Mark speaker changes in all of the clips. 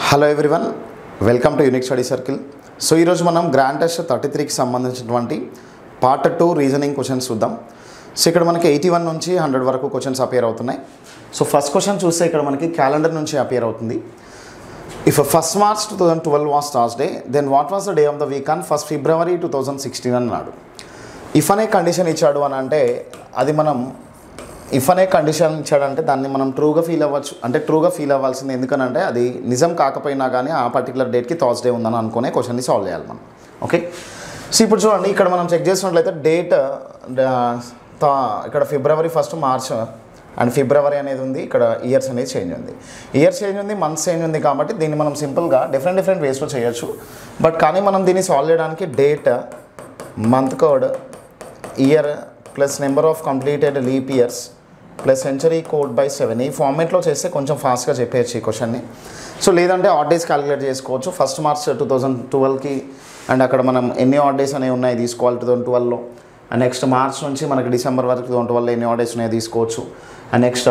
Speaker 1: Hello everyone welcome to Unique Study Circle so ఈరోజు మనం grand test thirty త్రీకి సంబంధించినటువంటి పార్ట్ టూ రీజనింగ్ క్వశ్చన్స్ చూద్దాం సో ఇక్కడ మనకి ఎయిటీ వన్ నుంచి హండ్రెడ్ వరకు క్వశ్చన్స్ అపియర్ అవుతున్నాయి సో ఫస్ట్ క్వశ్చన్ చూస్తే ఇక్కడ మనకి క్యాలెండర్ నుంచి అపియర్ అవుతుంది if first March two thousand twelve was day then what was the day of the week on first February two thousand sixteen అన్నాడు if అనే condition ఇచ్చాడు అని అంటే అది మనం ఇఫ్ అనే కండిషన్ ఇచ్చాడంటే దాన్ని మనం ట్రూగా ఫీల్ అవ్వచ్చు అంటే ట్రూగా ఫీల్ అవ్వాల్సింది ఎందుకనంటే అది నిజం కాకపోయినా కానీ ఆ పర్టికులర్ డేట్కి థర్స్డే ఉందని అనుకునే క్వశ్చన్ని సాల్వ్ చేయాలి మనం ఓకే సో ఇప్పుడు చూడండి ఇక్కడ మనం చెక్ చేసినట్లయితే డేట్ ఇక్కడ February first March and February అనేది ఉంది ఇక్కడ ఇయర్స్ అనేది చేంజ్ ఉంది ఇయర్స్ చేంజ్ ఉంది మంత్స్ చేంజ్ ఉంది కాబట్టి దీన్ని మనం సింపుల్గా డిఫరెంట్ డిఫరెంట్ వేస్లో చేయొచ్చు బట్ కానీ మనం దీన్ని సాల్వ్ చేయడానికి date month code year plus number of completed leap years plus century code by seven ఈ ఫార్మేట్లో చేస్తే కొంచెం ఫాస్ట్గా చెప్పేయచ్చు ఈ క్వశ్చన్ని సో లేదంటే ఆడ్ డేస్ క్యాలిక్యులేట్ చేసుకోవచ్చు ఫస్ట్ మార్చ్ టూ థౌజండ్ ట్వెల్వ్కి అండ్ అక్కడ మనం ఎన్ని ఆడ్ డేస్ అనేవి ఉన్నాయి తీసుకోవాలి టూ థౌసండ్ ట్వెల్వ్లో అండ్ నెక్స్ట్ మార్చ్ నుంచి మనకి డిసెంబర్ వరకు టూ థౌసండ్ ట్వెల్వ్ ఎన్ని ఆడ్ డేస్ ఉన్నాయో తీసుకోవచ్చు అండ్ నెక్స్ట్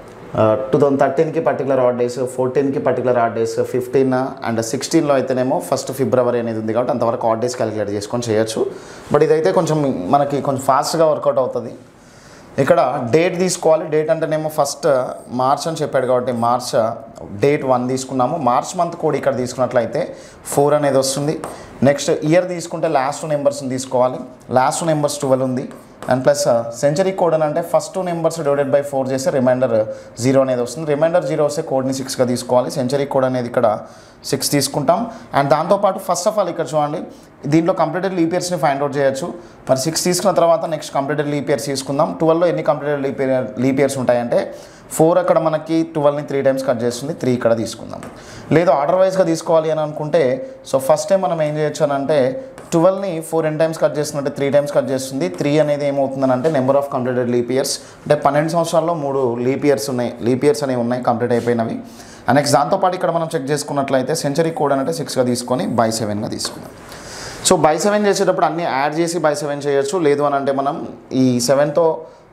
Speaker 1: టూ థౌసండ్ థర్టీన్కి పర్టికులర్ ఆడ్ డేస్ ఫోర్టీన్కి particular odd days fifteen and సిక్స్టీన్లో అయితేనేమో ఫస్ట్ ఫిబ్రవరి అనేది ఉంది కాబట్టి అంతవరకు ఆడ్ డేస్ క్యాలిక్యులేట్ చేసుకొని చేయొచ్చు బట్ ఇదైతే కొంచెం మనకి కొంచెం ఫాస్ట్గా వర్కౌట్ అవుతుంది ఇక్కడ డేట్ తీసుకోవాలి డేట్ అంటేనేమో ఫస్ట్ మార్చ్ అని చెప్పాడు కాబట్టి మార్చ్ డేట్ వన్ తీసుకున్నాము మార్చ్ మంత్ కూడా ఇక్కడ తీసుకున్నట్లయితే ఫోర్ అనేది వస్తుంది నెక్స్ట్ ఇయర్ తీసుకుంటే లాస్ట్ నెంబర్స్ని తీసుకోవాలి లాస్ట్ నెంబర్స్ ట్వెల్వ్ ఉంది అండ్ ప్లస్ సెంచరీ కోడ్ అని అంటే first two numbers divided by four చేస్తే రిమైండర్ జీరో అనేది వస్తుంది రిమైండర్ జీరో వస్తే కోడ్ని సిక్స్గా తీసుకోవాలి సెంచరీ కోడ్ అనేది ఇక్కడ సిక్స్ తీసుకుంటాం అండ్ దాంతోపాటు ఫస్ట్ ఆఫ్ ఆల్ ఇక్కడ చూడండి దీంట్లో కంప్లీటెడ్ లీప్ ఇయర్స్ని ఫైండ్ అవుట్ చేయొచ్చు మరి సిక్స్ తీసుకున్న తర్వాత నెక్స్ట్ కంప్లీటెడ్ లీప్ ఇయర్స్ తీసుకుందాం ట్వెల్వ్లో ఎన్ని completed leap year leap years ఉంటాయంటే ఫోర్ అక్కడ మనకి ట్వెల్వ్ని త్రీ టైమ్స్ కట్ చేస్తుంది త్రీ ఇక్కడ తీసుకుందాం లేదు ఆర్డర్ వైజ్గా తీసుకోవాలి అని అనుకుంటే సో ఫస్ట్ టైం మనం ఏం చేయొచ్చు అని అంటే ట్వెల్వ్ని ఫోర్ ఎన్ టైమ్స్ కట్ చేస్తుందంటే త్రీ టైమ్స్ కట్ చేస్తుంది త్రీ అనేది ఏమవుతుందని అంటే number of completed leap years అంటే పన్నెండు సంవత్సరాల్లో మూడు లీప్ ఇయర్స్ ఉన్నాయి లీప్ ఇయర్స్ అనేవి ఉన్నాయి కంప్లీట్ అయిపోయినవి అండ్ నెక్స్ట్ దాంతోపాటు ఇక్కడ మనం చెక్ చేసుకున్నట్లయితే సెంచరీ కోడ్ అంటే సిక్స్గా తీసుకొని బై సెవెన్గా తీసుకున్నాం సో బై సెవెన్ చేసేటప్పుడు అన్నీ యాడ్ చేసి బై సెవెన్ చేయొచ్చు లేదు అని అంటే మనం ఈ సెవెన్తో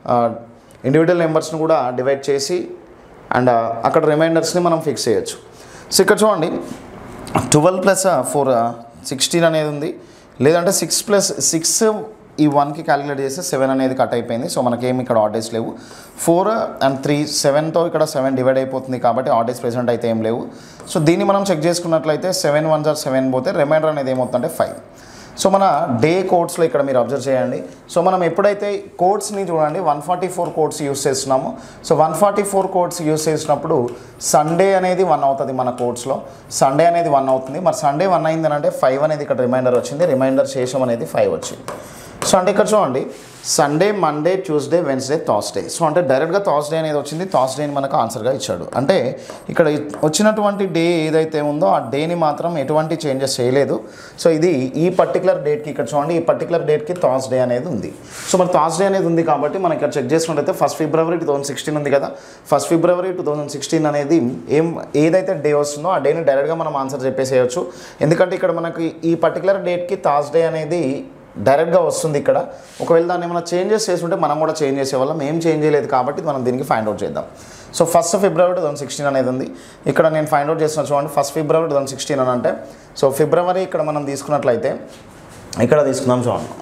Speaker 1: ఇండివిజువల్ నెంబర్స్ని కూడా డివైడ్ చేసి అండ్ అక్కడ రిమైండర్స్ని మనం ఫిక్స్ చేయొచ్చు సో ఇక్కడ చూడండి ట్వెల్వ్ ప్లస్ ఫోర్ సిక్స్టీన్ అనేది ఉంది లేదంటే సిక్స్ ప్లస్ సిక్స్ ఈ వన్కి క్యాలిక్యులేట్ చేస్తే సెవెన్ అనేది కట్ అయిపోయింది సో మనకేమి ఇక్కడ ఆర్డర్స్ లేవు ఫోర్ అండ్ త్రీ సెవెన్తో ఇక్కడ సెవెన్ డివైడ్ అయిపోతుంది కాబట్టి ఆర్డర్స్ ప్రెసెంట్ అయితే ఏం లేవు సో దీన్ని మనం చెక్ చేసుకున్నట్లయితే సెవెన్ వన్ జార్ సెవెన్ పోతే రిమైండర్ అనేది ఏమవుతుందంటే ఫైవ్ సో మన డే కోడ్స్లో ఇక్కడ మీరు అబ్జర్వ్ చేయండి సో మనం ఎప్పుడైతే కోడ్స్ని చూడండి one forty four codes use చేస్తున్నామో so one forty four codes use చేసినప్పుడు సండే అనేది వన్ అవుతుంది మన కోడ్స్లో సండే అనేది వన్ అవుతుంది మరి సండే వన్ అయింది అంటే ఫైవ్ అనేది ఇక్కడ రిమైండర్ వచ్చింది రిమైండర్ శేషం అనేది ఫైవ్ వచ్చింది సో అంటే ఇక్కడ చూడండి Sunday Monday Tuesday Wednesday Thursday so అంటే డైరెక్ట్గా థర్స్డే అనేది వచ్చింది థర్స్డేని మనకు ఆన్సర్గా ఇచ్చాడు అంటే ఇక్కడ వచ్చినటువంటి డే ఏదైతే ఉందో ఆ డేని మాత్రం ఎటువంటి చేంజెస్ చేయలేదు సో ఇది ఈ పర్టికులర్ డేట్కి ఇక్కడ చూడండి ఈ పర్టికులర్ డేట్కి థర్స్డే అనేది ఉంది సో మరి థర్స్డే అనేది ఉంది కాబట్టి మనం ఇక్కడ చెక్ చేసుకున్నట్లయితే first February two thousand sixteen ఉంది కదా first February two thousand sixteen అనేది ఏం ఏదైతే డే వస్తుందో ఆ డేని డైరెక్ట్గా మనం ఆన్సర్ చెప్పేసేయచ్చు ఎందుకంటే ఇక్కడ మనకి ఈ పర్టికులర్ డేట్కి థర్స్డే అనేది డైరెక్ట్గా వస్తుంది ఇక్కడ ఒకవేళ దాన్ని ఏమైనా చేంజెస్ చేస్తుంటే మనం కూడా చేంజ్ చేసేవాళ్ళం ఏం చేంజ్ చేయలేదు కాబట్టి మనం దీనికి ఫైండ్ అవుట్ చేద్దాం so first February two thousand sixteen అనేది ఉంది ఇక్కడ నేను ఫైండ్ అవుట్ చేసిన చూడండి first February two thousand sixteen అని అంటే సో ఫిబ్రవరి ఇక్కడ మనం తీసుకున్నట్లయితే ఇక్కడ తీసుకుందాం చూడండి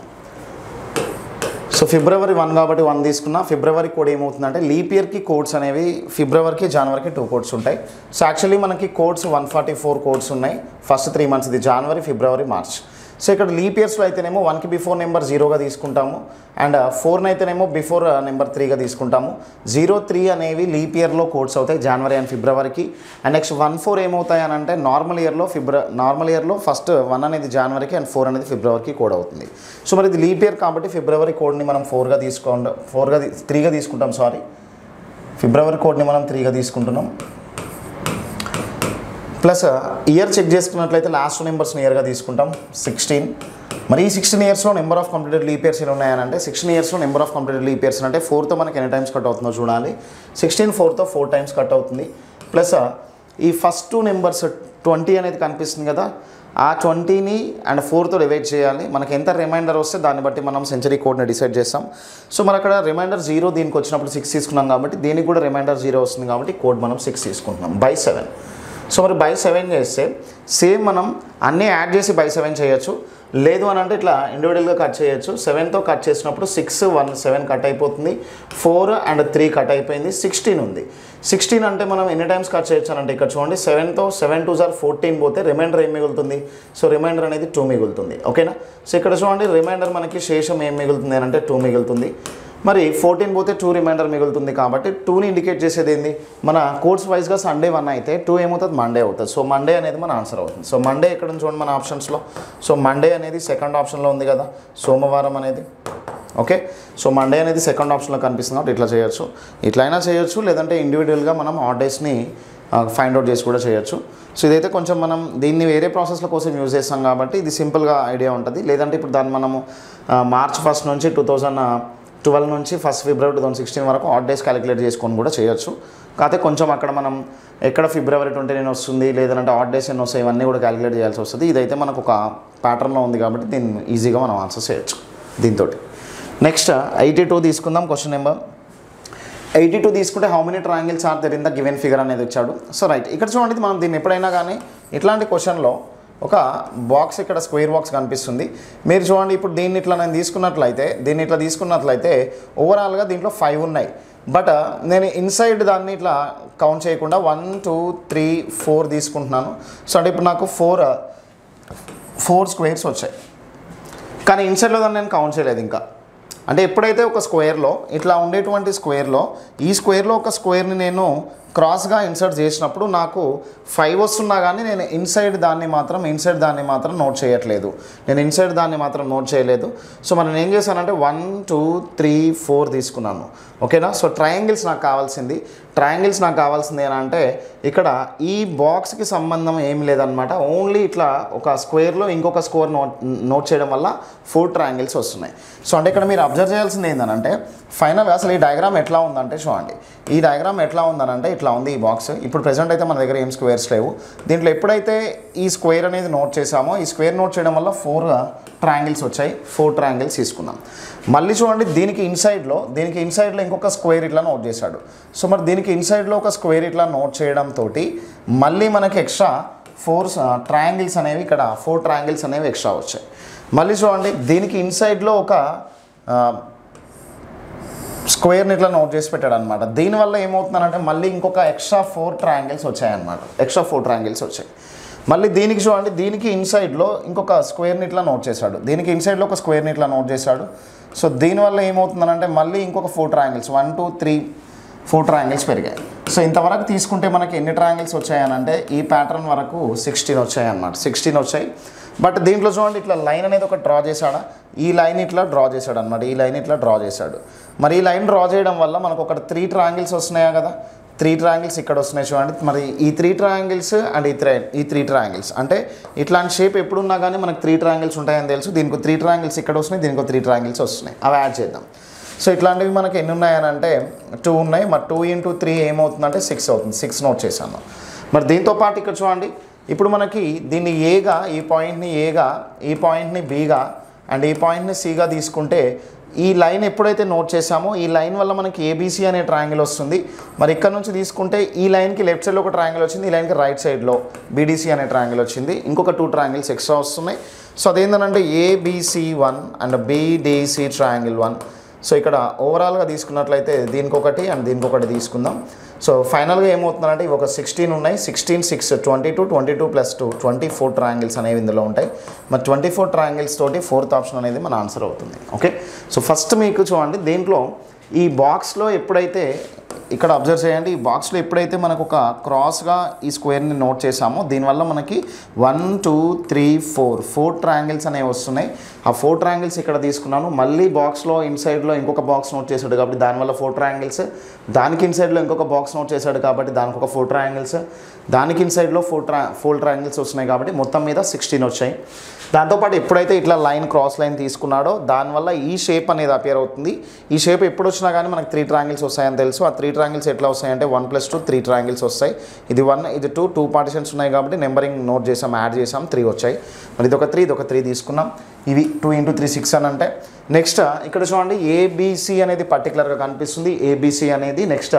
Speaker 1: సో ఫిబ్రవరి వన్ కాబట్టి వన్ తీసుకున్నా ఫిబ్రవరి కోడ్ ఏమవుతుందంటే లీప్ ఇయర్కి కోడ్స్ అనేవి ఫిబ్రవరికి జనవరికి టూ కోడ్స్ ఉంటాయి సో యాక్చువల్లీ మనకి codes one forty four codes ఉన్నాయి ఫస్ట్ త్రీ మంత్స్ ఇది జనవరి ఫిబ్రవరి మార్చ్ సో ఇక్కడ లీప్ ఇయర్స్లో అయితేనేమో వన్కి బిఫోర్ నెంబర్ జీరోగా తీసుకుంటాము అండ్ ఫోర్ని అయితేనేమో బిఫోర్ నెంబర్ త్రీగా తీసుకుంటాము జీరో త్రీ అనేవి లీప్ ఇయర్లో కోడ్స్ అవుతాయి జనవరి అండ్ ఫిబ్రవరికి అండ్ నెక్స్ట్ వన్ ఫోర్ ఏమవుతాయి అని అంటే నార్మల్ ఇయర్లో ఫిబ్ర నార్మల్ ఇయర్లో ఫస్ట్ వన్ అనేది జనవరికి అండ్ ఫోర్ అనేది ఫిబ్రవరికి కోడ్ అవుతుంది సో మరి ఇది లీప్ ఇయర్ కాబట్టి ఫిబ్రవరి కోడ్ని మనం ఫోర్గా తీసుకుంటాం ఫోర్గా త్రీగా తీసుకుంటాం సారీ ఫిబ్రవరి కోడ్ని మనం త్రీగా తీసుకుంటున్నాం ప్లస్ ఇయర్ చెక్ చేసుకున్నట్లయితే లాస్ట్ నెంబర్స్ ఇయర్గా తీసుకుంటాం సిక్స్టీన్ మరి ఈ సిక్స్టీన్ ఇయర్స్లో number of completed leap years ఎన్ని ఉన్నాయనంటే సిక్స్టీన్ ఇయర్స్లో number of completed leap years అంటే ఫోర్తో మనకి ఎన్ని టైమ్స్ కట్ అవుతుందో చూడాలి సిక్స్టీన్ ఫోర్తో ఫోర్ టైమ్స్ కట్ అవుతుంది ప్లస్ ఈ ఫస్ట్ టూ నెంబర్స్ ట్వంటీ అనేది కనిపిస్తుంది కదా ఆ ట్వంటీని అండ్ ఫోర్తో డివైడ్ చేయాలి మనకి ఎంత రిమైండర్ వస్తే దాన్ని బట్టి మనం సెంచరీ కోడ్ని డిసైడ్ చేస్తాం సో మన అక్కడ రిమైండర్ జీరో దీనికి వచ్చినప్పుడు సిక్స్ తీసుకున్నాం కాబట్టి దీనికి కూడా రిమైండర్ జీరో వస్తుంది కాబట్టి కోడ్ మనం సిక్స్ తీసుకుంటున్నాం బై సెవెన్ సో మరి బై సెవెన్ చేస్తే సేమ్ మనం అన్నీ యాడ్ చేసి బై సెవెన్ చేయొచ్చు లేదు అని అంటే ఇట్లా ఇండివిజువల్గా కట్ చేయొచ్చు సెవెన్తో కట్ చేసినప్పుడు సిక్స్ వన్ సెవెన్ కట్ అయిపోతుంది ఫోర్ అండ్ త్రీ కట్ అయిపోయింది సిక్స్టీన్ ఉంది సిక్స్టీన్ అంటే మనం ఎన్ని టైమ్స్ కట్ చేయొచ్చు అని అంటే ఇక్కడ చూడండి సెవెన్తో సెవెన్ టూ సార్ ఫోర్టీన్ పోతే రిమైండర్ ఏం మిగులుతుంది సో రిమైండర్ అనేది టూ మిగులుతుంది ఓకేనా సో ఇక్కడ చూడండి రిమైండర్ మనకి శేషం ఏం మిగులుతుంది అని అంటే టూ మిగులుతుంది మరి ఫోర్టీన్ పోతే టూ రిమైండర్ మిగులుతుంది కాబట్టి టూని ఇండికేట్ చేసేది ఏంది మన కోర్స్ వైజ్గా సండే వన్ అయితే టూ ఏమవుతుంది మండే అవుతుంది సో మండే అనేది మన ఆన్సర్ అవుతుంది సో మండే ఎక్కడ ఉంది చూడండి మన ఆప్షన్స్లో సో మండే అనేది సెకండ్ ఆప్షన్లో ఉంది కదా సోమవారం అనేది ఓకే సో మండే అనేది సెకండ్ ఆప్షన్లో కనిపిస్తుంది కాబట్టి ఇట్లా చేయొచ్చు ఇట్లయినా చేయొచ్చు లేదంటే ఇండివిజువల్గా మనం ఆడ్ డేస్ని ఫైండ్ అవుట్ చేసి కూడా చేయొచ్చు సో ఇదైతే కొంచెం మనం దీన్ని వేరే ప్రాసెస్ల కోసం యూజ్ చేస్తాం కాబట్టి ఇది సింపుల్గా ఐడియా ఉంటుంది లేదంటే ఇప్పుడు దాన్ని మనము మార్చ్ ఫస్ట్ నుంచి టూ థౌజండ్ ట్వెల్వ్ నుంచి first February two thousand sixteen వరకు ఆడ్ డేస్ క్యాలిక్యులేట్ చేసుకొని కూడా చేయొచ్చు కాకపోతే కొంచెం అక్కడ మనం ఎక్కడ ఫిబ్రవరి ట్వంటీ నైన్ వస్తుంది లేదంటే ఆడ్ డేస్ ఎన్ని వస్తాయి ఇవన్నీ కూడా క్యాలిక్యులేట్ చేయాల్సి వస్తుంది ఇదైతే మనకు ఒక ప్యాటర్న్లో ఉంది కాబట్టి దీన్ని ఈజీగా మనం ఆన్సర్ చేయొచ్చు దీంతో నెక్స్ట్ ఎయిటీ టూ తీసుకుందాం క్వశ్చన్ నెంబర్ ఎయిటీ టూ తీసుకుంటే how many triangles are there in the given figure అనేది ఇచ్చాడు సో రైట్ ఇక్కడ చూడండి మనం దీన్ని ఎప్పుడైనా కానీ ఇట్లాంటి క్వశ్చన్లో ఒక బాక్స్ ఇక్కడ స్క్వేర్ బాక్స్ కనిపిస్తుంది మీరు చూడండి ఇప్పుడు దీన్ని ఇట్లా నేను తీసుకున్నట్లయితే దీన్ని ఇట్లా తీసుకున్నట్లయితే ఓవరాల్గా దీంట్లో ఫైవ్ ఉన్నాయి బట్ నేను ఇన్సైడ్ దాన్ని ఇట్లా కౌంట్ చేయకుండా వన్ టూ త్రీ ఫోర్ తీసుకుంటున్నాను సో అంటే ఇప్పుడు నాకు ఫోర్ ఫోర్ స్క్వేర్స్ వచ్చాయి కానీ ఇన్సైడ్లో దాన్ని నేను కౌంట్ చేయలేదు ఇంకా అంటే ఎప్పుడైతే ఒక స్క్వేర్లో ఇట్లా ఉండేటువంటి స్క్వేర్లో ఈ స్క్వేర్లో ఒక స్క్వేర్ని నేను క్రాస్గా ఇన్సర్ట్ చేసినప్పుడు నాకు ఫైవ్ వస్తున్నా కానీ నేను ఇన్సైడ్ దాన్ని మాత్రం ఇన్సైడ్ దాన్ని మాత్రం నోట్ చేయట్లేదు నేను ఇన్సైడ్ దాన్ని మాత్రం నోట్ చేయలేదు సో మనం ఏం చేశానంటే వన్ టూ త్రీ ఫోర్ తీసుకున్నాను ఓకేనా సో ట్రయాంగిల్స్ నాకు కావాల్సింది ట్రయాంగిల్స్ నాకు కావాల్సింది అని అంటే ఇక్కడ ఈ బాక్స్కి సంబంధం ఏం లేదనమాట ఓన్లీ ఇట్లా ఒక స్క్వేర్లో ఇంకొక స్కోర్ నోట్ నోట్ చేయడం వల్ల ఫోర్ ట్రయాంగిల్స్ వస్తున్నాయి సో అంటే ఇక్కడ మీరు అబ్జర్వ్ చేయాల్సింది ఏంటంటే ఫైనల్గా అసలు ఈ డయాగ్రామ్ ఎట్లా ఉందంటే చూడండి ఈ డయాగ్రామ్ ఎట్లా ఉందనంటే ఇట్లా ఉంది ఈ బాక్స్ ఇప్పుడు ప్రెసెంట్ అయితే మన దగ్గర ఏం స్క్వేర్స్ లేవు దీంట్లో ఎప్పుడైతే ఈ స్క్వేర్ అనేది నోట్ చేసామో ఈ స్క్వేర్ నోట్ చేయడం వల్ల ఫోర్ ట్రయాంగిల్స్ వచ్చాయి ఫోర్ ట్రయాంగిల్స్ తీసుకున్నాం మళ్ళీ చూడండి దీనికి ఇన్సైడ్లో దీనికి ఇన్సైడ్లో ఇంకొక స్క్వేర్ ఇట్లా నోట్ చేశాడు సో మరి దీనికి ఇన్సైడ్లో ఒక స్క్వేర్ ఇట్లా నోట్ చేయడంతో మళ్ళీ మనకి ఎక్స్ట్రా ఫోర్ ట్రయాంగిల్స్ అనేవి ఇక్కడ ఫోర్ ట్రయాంగిల్స్ అనేవి ఎక్స్ట్రా వచ్చాయి మళ్ళీ చూడండి దీనికి ఇన్సైడ్లో ఒక ఆ, స్క్వేర్ని ఇట్లా నోట్ చేసి పెట్టాడు అనమాట దీనివల్ల ఏమవుతుందంటే మళ్ళీ ఇంకొక ఎక్స్ట్రా ఫోర్ ట్రయాంగిల్స్ వచ్చాయన్నమాట ఎక్స్ట్రా ఫోర్ ట్రయాంగిల్స్ వచ్చాయి మళ్ళీ దీనికి చూడండి దీనికి ఇన్సైడ్లో ఇంకొక స్క్వేర్ని ఇట్లా నోట్ చేశాడు దీనికి ఇన్సైడ్లో ఒక స్క్వేర్ని ఇట్లా నోట్ చేశాడు సో దీనివల్ల ఏమవుతుందనంటే మళ్ళీ ఇంకొక four triangles one two three four triangles పెరిగాయి సో ఇంతవరకు తీసుకుంటే మనకి ఎన్ని ట్రయాంగిల్స్ వచ్చాయనంటే ఈ ప్యాటర్న్ వరకు సిక్స్టీన్ వచ్చాయి అన్నమాట సిక్స్టీన్ వచ్చాయి బట్ దీంట్లో చూడండి ఇట్లా లైన్ అనేది ఒక డ్రా చేశాడా ఈ లైన్ ఇట్లా డ్రా చేశాడు అనమాట ఈ లైన్ ఇట్లా డ్రా చేశాడు మరి ఈ లైన్ డ్రా చేయడం వల్ల మనకు ఒక త్రీ ట్రయాంగిల్స్ వస్తున్నాయా కదా త్రీ ట్రయాంగిల్స్ ఇక్కడ వస్తున్నాయి చూడండి మరి ఈ త్రీ ట్రయాంగిల్స్ అండ్ ఈ త్రీ ఈ త్రీ ట్రయాంగిల్స్ అంటే ఇట్లాంటి షేప్ ఎప్పుడున్నా కానీ మనకు త్రీ ట్రయాంగిల్స్ ఉంటాయని తెలుసు దీనికి త్రీ ట్రయాంగిల్స్ ఇక్కడ వస్తున్నాయి దీనికి త్రీ ట్రయాంగిల్స్ వస్తున్నాయి అవి యాడ్ చేద్దాం సో ఇట్లాంటివి మనకి ఎన్ని ఉన్నాయని అంటే టూ ఉన్నాయి మరి టూ ఇంటూ త్రీ ఏమవుతుందంటే సిక్స్ అవుతుంది సిక్స్ నోట్ చేశాను మరి దీంతో పాటు ఇక్కడ చూడండి ఇప్పుడు మనకి దీన్ని ఏగా ఈ పాయింట్ని ఏగా ఈ పాయింట్ని బీగా అండ్ ఈ పాయింట్ని సిగా తీసుకుంటే ఈ లైన్ ఎప్పుడైతే నోట్ చేసామో ఈ లైన్ వల్ల మనకి ఏబీసీ అనే ట్రయాంగిల్ వస్తుంది మరి ఇక్కడ నుంచి తీసుకుంటే ఈ లైన్కి లెఫ్ట్ సైడ్లో ఒక ట్రయాంగిల్ వచ్చింది ఈ లైన్కి రైట్ సైడ్లో బీడీసీ అనే ట్రయాంగిల్ వచ్చింది ఇంకొక టూ ట్రయాంగిల్స్ ఎక్స్ట్రా వస్తున్నాయి సో అదేంటంటే A B C one and B D C triangle one so ఇక్కడ ఓవరాల్గా తీసుకున్నట్లయితే దీనికి ఒకటి అండ్ దీనికి ఒకటి తీసుకుందాం సో ఫైనల్గా ఏమవుతుందంటే ఇవి ఒక సిక్స్టీన్ ఉన్నాయి sixteen six twenty two twenty two plus two twenty four triangles అనేవి ఇందులో ఉంటాయి మరి ట్వంటీ ఫోర్ ట్రయాంగిల్స్ తోటి ఫోర్త్ ఆప్షన్ అనేది మన ఆన్సర్ అవుతుంది ఓకే సో ఫస్ట్ మీకు చూడండి దీంట్లో ఈ బాక్స్లో ఎప్పుడైతే ఇక్కడ అబ్జర్వ్ చేయండి ఈ బాక్స్లో ఎప్పుడైతే మనకు ఒక క్రాస్గా ఈ స్క్వేర్ని నోట్ చేసామో దీనివల్ల మనకి one two three four four triangles అనేవి వస్తున్నాయి ఆ ఫోర్ ట్రయాంగిల్స్ ఇక్కడ తీసుకున్నాను మళ్ళీ బాక్స్లో ఇన్సైడ్లో ఇంకొక బాక్స్ నోట్ చేశాడు కాబట్టి దానివల్ల ఫోర్ ట్రయాంగిల్స్ దానికి ఇన్సైడ్లో ఇంకొక బాక్స్ నోట్ చేశాడు కాబట్టి దానికి ఒక ఫోర్ ట్రయాంగిల్స్ దానికి ఇన్సైడ్లో ఫోర్ ట్రా ఫోర్ ట్రయాంగిల్స్ వస్తున్నాయి కాబట్టి మొత్తం మీద సిక్స్టీన్ వచ్చాయి దాంతోపాటు ఎప్పుడైతే ఇట్లా లైన్ క్రాస్ లైన్ తీసుకున్నాడో దానివల్ల ఈ షేప్ అనేది అపియర్ అవుతుంది ఈ షేప్ ఎప్పుడు వచ్చినా కానీ మనకి త్రీ ట్రయాంగిల్స్ వస్తాయని తెలుసు ఆ త్రీ ట్రాంగిల్స్ ఎట్లా వస్తాయి అంటే one plus two three triangles వస్తాయి ఇది వన్ ఇది టూ టూ పార్టిషన్స్ ఉన్నాయి కాబట్టి నెంబరింగ్ నోట్ చేసాం యాడ్ చేసాం త్రీ వచ్చాయి మరి ఇది ఒక త్రీ ఇది ఒక త్రీ తీసుకున్నాం ఇవి టూ ఇంటూ త్రీ సిక్స్ అని అంటే నెక్స్ట్ ఇక్కడ చూడండి ఏబిసి అనేది పర్టికులర్గా కనిపిస్తుంది ఏబిసి అనేది నెక్స్ట్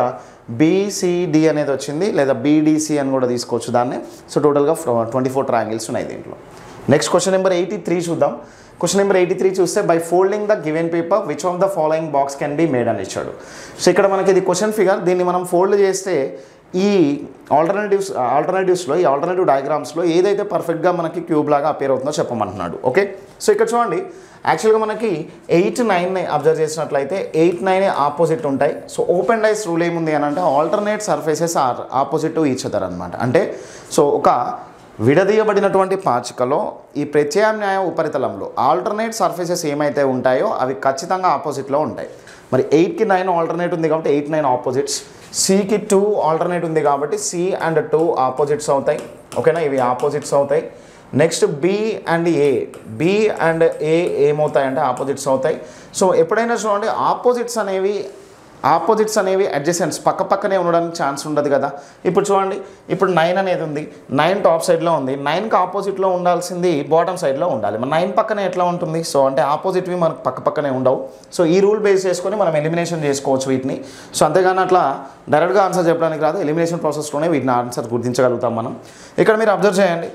Speaker 1: బీసీడి అనేది వచ్చింది లేదా బీడీసీ అని కూడా తీసుకోవచ్చు దాన్ని సో టోటల్గా ట్వంటీ ఫోర్ ట్రాంగిల్స్ ఉన్నాయి దీంట్లో next question number eighty three చూద్దాం క్వశ్చన్ నెంబర్ ఎయిటీ త్రీ చూస్తే by folding the given paper which of the following box can be made అని ఇచ్చాడు సో ఇక్కడ మనకి ఇది క్వశ్చన్ ఫిగర్ దీన్ని మనం ఫోల్డ్ చేస్తే ఈ ఆల్టర్నేటివ్స్ ఆల్టర్నేటివ్స్లో ఈ ఆల్టర్నేటివ్ డయాగ్రామ్స్లో ఏదైతే పర్ఫెక్ట్గా మనకి క్యూబ్ లాగా అపేర్ అవుతుందో చెప్పమంటున్నాడు ఓకే సో ఇక్కడ చూడండి యాక్చువల్గా మనకి ఎయిట్ నైన్ అబ్జర్వ్ చేసినట్లయితే ఎయిట్ నైన్ ఆపోజిట్ ఉంటాయి సో ఓపెన్ డైస్ రూల్ ఏముంది అని అంటే alternate surfaces are opposite to each other అనమాట అంటే సో ఒక విడదీయబడినటువంటి పాచికలో ఈ ప్రత్యామ్నాయ ఉపరితలంలో ఆల్టర్నేట్ సర్ఫేసెస్ ఏమైతే ఉంటాయో అవి ఖచ్చితంగా ఆపోజిట్లో ఉంటాయి మరి ఎయిట్కి నైన్ ఆల్టర్నేట్ ఉంది కాబట్టి ఎయిట్ నైన్ ఆపోజిట్స్ సికి టూ ఆల్టర్నేట్ ఉంది కాబట్టి సి అండ్ టూ ఆపోజిట్స్ అవుతాయి ఓకేనా ఇవి ఆపోజిట్స్ అవుతాయి next B and A B and A ఏమవుతాయంటే ఆపోజిట్స్ అవుతాయి సో ఎప్పుడైనా చూడండి ఆపోజిట్స్ అనేవి ఆపోజిట్స్ అనేవి అడ్జసెంట్స్ పక్క పక్కనే ఉండడానికి ఛాన్స్ ఉండదు కదా ఇప్పుడు చూడండి ఇప్పుడు నైన్ అనేది ఉంది నైన్ టాప్ సైడ్లో ఉంది నైన్కి ఆపోజిట్లో ఉండాల్సింది బాటమ్ సైడ్లో ఉండాలి మరి నైన్ పక్కనే ఎట్లా ఉంటుంది సో అంటే ఆపోజిట్వి మనకు పక్క పక్కనే ఉండవు సో ఈ రూల్ బేస్ చేసుకొని మనం ఎలిమినేషన్ చేసుకోవచ్చు వీటిని సో అంతేగాని అట్లా డైరెక్ట్గా ఆన్సర్ చెప్పడానికి రాదు ఎలిమినేషన్ ప్రాసెస్లోనే వీటిని ఆన్సర్ గుర్తించగలుగుతాం మనం ఇక్కడ మీరు అబ్జర్వ్ చేయండి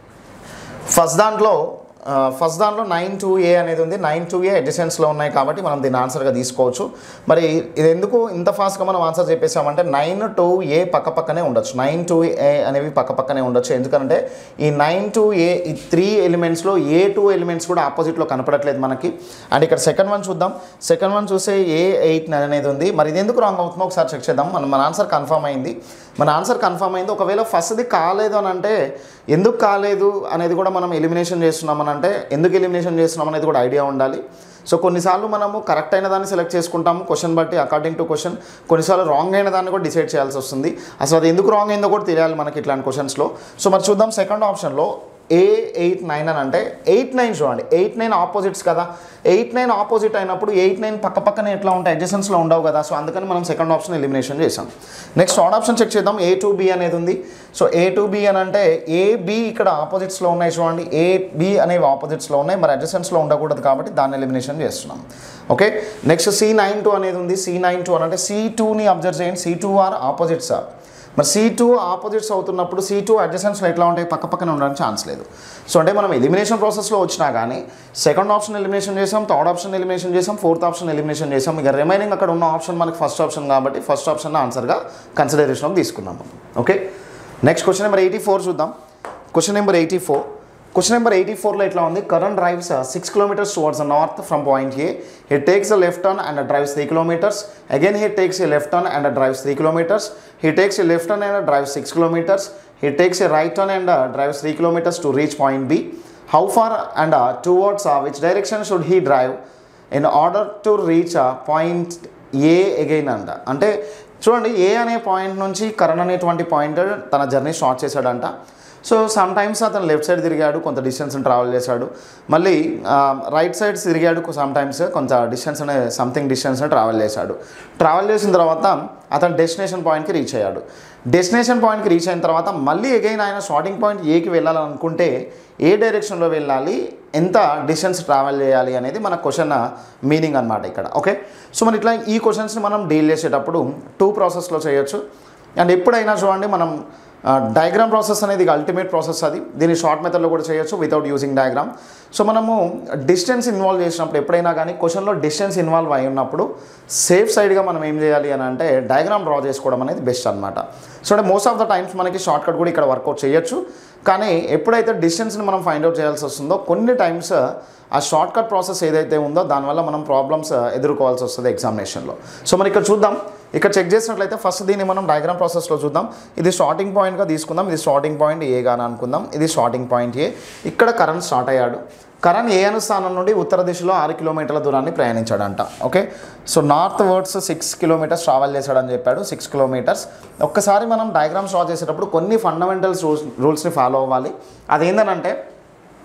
Speaker 1: ఫస్ట్ దాంట్లో ఫస్ట్ దాంట్లో నైన్ టూ ఏ అనేది ఉంది నైన్ టూ ఏ అడ్జసెన్స్లో ఉన్నాయి కాబట్టి మనం దీన్ని ఆన్సర్గా తీసుకోవచ్చు మరి ఇది ఎందుకు ఇంత ఫాస్ట్గా మనం ఆన్సర్ చెప్పేసామంటే నైన్ టూ ఏ పక్క పక్కనే ఉండొచ్చు నైన్ టూ ఏ అనేవి పక్క పక్కనే ఉండొచ్చు ఎందుకంటే ఈ నైన్ టూ ఏ ఈ త్రీ ఎలిమెంట్స్లో ఏ టూ ఎలిమెంట్స్ కూడా ఆపోజిట్లో కనపడట్లేదు మనకి అండ్ ఇక్కడ సెకండ్ వన్ చూద్దాం సెకండ్ వన్ చూస్తే ఏ ఎయిట్ నైన్ అనేది ఉంది మరి ఇది ఎందుకు రాంగ్ అవుతుందో ఒకసారి చెక్ చేద్దాం మన మన ఆన్సర్ కన్ఫర్మ్ అయింది మన ఆన్సర్ కన్ఫర్మ్ అయింది ఒకవేళ ఫస్ట్ది కాలేదు అని అంటే ఎందుకు కాలేదు అనేది కూడా మనం ఎలిమినేషన్ చేస్తున్నామని అంటే ఎందుకు ఎలిమినేషన్ చేస్తున్నాం అనేది కూడా ఐడియా ఉండాలి సో కొన్నిసార్లు మనము కరెక్ట్ అయిన దాన్ని సెలెక్ట్ చేసుకుంటాము క్వశ్చన్ బట్టి అకార్డింగ్ టు క్వశ్చన్ కొన్నిసార్లు రాంగ్ అయిన దాన్ని కూడా డిసైడ్ చేయాల్సి వస్తుంది అసలు అది ఎందుకు రాంగ్ అయిందో కూడా తెలియాలి మనకి ఇట్లాంటి క్వశ్చన్స్లో సో మరి చూద్దాం సెకండ్ ఆప్షన్లో ఏ ఎయిట్ నైన్ అని అంటే ఎయిట్ నైన్ చూడండి ఎయిట్ నైన్ ఆపోజిట్స్ కదా ఎయిట్ నైన్ ఆపోజిట్ అయినప్పుడు ఎయిట్ నైన్ పక్క పక్కనే ఎట్లా ఉంటాయి అడ్జసెన్స్లో ఉండవు కదా సో అందుకని మనం సెకండ్ ఆప్షన్ ఎలిమినేషన్ చేసాం నెక్స్ట్ థర్డ్ ఆప్షన్ చెక్ చేద్దాం ఏ టూ బి అనేది ఉంది సో ఏ టూ బి అని అంటే ఏ బి ఇక్కడ ఆపోజిట్స్లో ఉన్నాయి చూడండి ఏ బి అనేవి ఆపోజిట్స్లో ఉన్నాయి మరి అడ్జసెన్స్లో ఉండకూడదు కాబట్టి దాన్ని ఎలిమినేషన్ చేస్తున్నాం okay next C nine two అనేది ఉంది సి నైన్ టూ అని అంటే సి టూని అబ్జర్వ్ చేయండి C two are opposites are మరి సి టూ ఆపోజిట్స్ అవుతున్నప్పుడు సి టూ అడ్జసెన్స్లో ఎట్లా ఉంటాయి పక్క పక్కన ఉండడానికి ఛాన్స్ లేదు సో అంటే మనం ఎలిమినేషన్ ప్రాసెస్లో వచ్చినా కానీ సెకండ్ ఆప్షన్ ఎలిమినేషన్ చేసాం థర్డ్ ఆప్షన్ ఎలిమినేషన్ చేసాం ఫోర్త్ ఆప్షన్ ఎలిమినేషన్ చేసాం ఇక రిమైనింగ్ అక్కడ ఉన్న ఆప్షన్ మనకి ఫస్ట్ ఆప్షన్ కాబట్టి ఫస్ట్ ఆప్షన్ ఆన్సర్గా కన్సిడరేషన్ తీసుకున్నాం okay next question number eighty four చూద్దాం question number eighty four question number eighty ఫోర్లో ఎట్లా ఉంది current drives six kilometers towards the north from point A he takes a left turn and drives three kilometers again he takes a left turn and drives three kilometers he takes a left turn and drives six kilometers he takes a right turn and drives three kilometers to reach point B how far and towards which direction should he drive in order to reach point A again అంట అంటే చూడండి ఏ అనే point నుంచి కరణ్ అనేటువంటి point తన journey start చేశాడంట so sometimes అతను left side తిరిగాడు కొంత డిస్టెన్స్ ట్రావెల్ చేశాడు మళ్ళీ రైట్ సైడ్ తిరిగాడు సమ్ టైమ్స్ కొంత డిస్టెన్స్ అనే సంథింగ్ డిస్టెన్స్ ట్రావెల్ చేశాడు ట్రావెల్ చేసిన తర్వాత అతను డెస్టినేషన్ పాయింట్కి రీచ్ అయ్యాడు డెస్టినేషన్ పాయింట్కి రీచ్ అయిన తర్వాత మళ్ళీ అగైన్ ఆయన స్టార్టింగ్ పాయింట్ ఏకి వెళ్ళాలనుకుంటే ఏ డైరెక్షన్లో వెళ్ళాలి ఎంత డిస్టెన్స్ ట్రావెల్ చేయాలి అనేది మన క్వశ్చన్ మీనింగ్ అనమాట ఇక్కడ ఓకే సో మరి ఇట్లా ఈ క్వశ్చన్స్ని మనం డీల్ చేసేటప్పుడు టూ ప్రాసెస్లో చేయొచ్చు అండ్ ఎప్పుడైనా చూడండి మనం డయాగ్రామ్ ప్రాసెస్ అనేది అల్టిమేట్ ప్రాసెస్ అది దీన్ని షార్ట్ మెథడ్లో కూడా చేయొచ్చు వితౌట్ యూజింగ్ డయాగ్రామ్ సో మనము డిస్టెన్స్ ఇన్వాల్వ్ చేసినప్పుడు ఎప్పుడైనా కానీ క్వశ్చన్లో డిస్టెన్స్ ఇన్వాల్వ్ అయి ఉన్నప్పుడు సేఫ్ సైడ్గా మనం ఏం చేయాలి అని అంటే డయాగ్రామ్ డ్రా చేసుకోవడం అనేది బెస్ట్ అనమాట సో అంటే మోస్ట్ ఆఫ్ ద టైమ్స్ మనకి షార్ట్ కట్ కూడా ఇక్కడ వర్కౌట్ చేయొచ్చు కానీ ఎప్పుడైతే డిస్టెన్స్ని మనం ఫైండ్ అవుట్ చేయాల్సి వస్తుందో కొన్ని టైమ్స్ ఆ షార్ట్ కట్ ప్రాసెస్ ఏదైతే ఉందో దానివల్ల మనం ప్రాబ్లమ్స్ ఎదుర్కోవాల్సి వస్తుంది ఎగ్జామినేషన్లో సో మరి ఇక్కడ చూద్దాం ఇక్కడ చెక్ చేసినట్లయితే ఫస్ట్ దీన్ని మనం డయాగ్రామ్ ప్రాసెస్లో చూద్దాం ఇది స్టార్టింగ్ పాయింట్గా తీసుకుందాం ఇది స్టార్టింగ్ పాయింట్ ఏ గాని అనుకుందాం ఇది స్టార్టింగ్ పాయింట్ ఏ ఇక్కడ కరెంట్ స్టార్ట్ అయ్యాడు కరణ్ ఏ అను స్థానం నుండి ఉత్తర దిశలో ఆరు కిలోమీటర్ల దూరాన్ని ప్రయాణించాడంట okay so northwards six kilometers travel చేశాడని చెప్పాడు సిక్స్ కిలోమీటర్స్ ఒక్కసారి మనం డయాగ్రామ్స్ డ్రా చేసేటప్పుడు కొన్ని ఫండమెంటల్స్ రూల్స్ రూల్స్ని ఫాలో అవ్వాలి అదేంటనంటే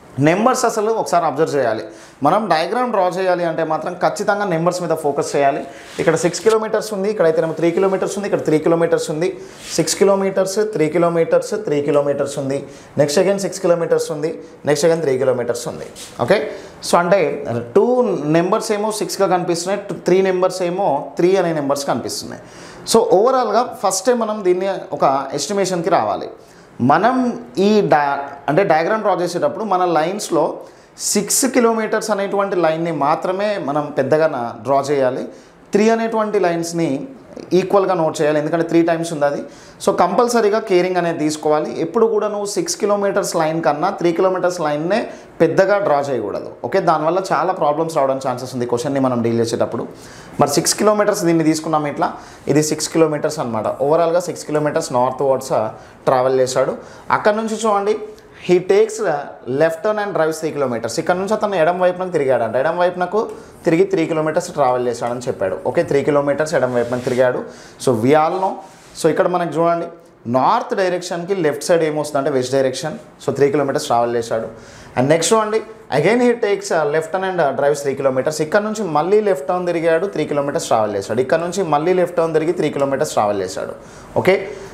Speaker 1: నెంబర్స్ అసలు ఒకసారి అబ్జర్వ్ చేయాలి మనం డయాగ్రామ్ డ్రా చేయాలి అంటే మాత్రం ఖచ్చితంగా నెంబర్స్ మీద ఫోకస్ చేయాలి ఇక్కడ సిక్స్ కిలోమీటర్స్ ఉంది ఇక్కడైతేనేమో త్రీ కిలోమీటర్స్ ఉంది ఇక్కడ త్రీ కిలోమీటర్స్ ఉంది six kilometers three kilometers three kilometers ఉంది నెక్స్ట్ అగైన్ సిక్స్ కిలోమీటర్స్ ఉంది నెక్స్ట్ అగైన్ త్రీ కిలోమీటర్స్ ఉంది ఓకే సో అంటే టూ నెంబర్స్ ఏమో సిక్స్గా కనిపిస్తున్నాయి త్రీ నెంబర్స్ ఏమో త్రీ అనే నెంబర్స్ కనిపిస్తున్నాయి సో ఓవరాల్గా ఫస్ట్ టైం మనం దీన్ని ఒక ఎస్టిమేషన్కి రావాలి మనం ఈ డా అంటే డయాగ్రామ్ డ్రా చేసేటప్పుడు మన లైన్స్లో సిక్స్ కిలోమీటర్స్ అనేటువంటి లైన్ని మాత్రమే మనం పెద్దగా డ్రా చేయాలి త్రీ అనేటువంటి లైన్స్ని ఈక్వల్గా నోట్ చేయాలి ఎందుకంటే త్రీ టైమ్స్ ఉంది అది సో కంపల్సరీగా కేరింగ్ అనేది తీసుకోవాలి ఎప్పుడు కూడా నువ్వు సిక్స్ కిలోమీటర్స్ లైన్ కన్నా త్రీ కిలోమీటర్స్ లైన్నే పెద్దగా డ్రా చేయకూడదు ఓకే దానివల్ల చాలా ప్రాబ్లమ్స్ రావడానికి ఛాన్సెస్ ఉంది క్వశ్చన్ని మనం డీల్ చేసేటప్పుడు మరి సిక్స్ కిలోమీటర్స్ దీన్ని తీసుకున్నాం ఇట్లా ఇది సిక్స్ కిలోమీటర్స్ అనమాట ఓవరాల్గా six kilometers northwards travel చేశాడు అక్కడ నుంచి చూడండి he takes left turn and drives three kilometers ఇక్కడ నుంచి అతను ఎడం వైపునకు తిరిగాడంట ఎడం వైపునకు తిరిగి త్రీ కిలోమీటర్స్ ట్రావెల్ చేశాడని చెప్పాడు ఓకే త్రీ కిలోమీటర్స్ ఎడం వైపునకు తిరిగాడు so we all know so ఇక్కడ మనకి చూడండి నార్త్ డైరెక్షన్కి లెఫ్ట్ సైడ్ ఏమొస్తుంది అంటే west direction so three kilometers travel చేశాడు అండ్ నెక్స్ట్ చూడండి again he takes left turn and drives three kilometers ఇక్కడ నుంచి మళ్ళీ లెఫ్ట్ టర్న్ తిరిగాడు త్రీ కిలోమీటర్స్ ట్రావెల్ చేశాడు ఇక్కడ నుంచి మళ్ళీ లెఫ్ట్ టర్న్ తిరిగి త్రీ కిలోమీటర్స్ ట్రావెల్ చేశాడు okay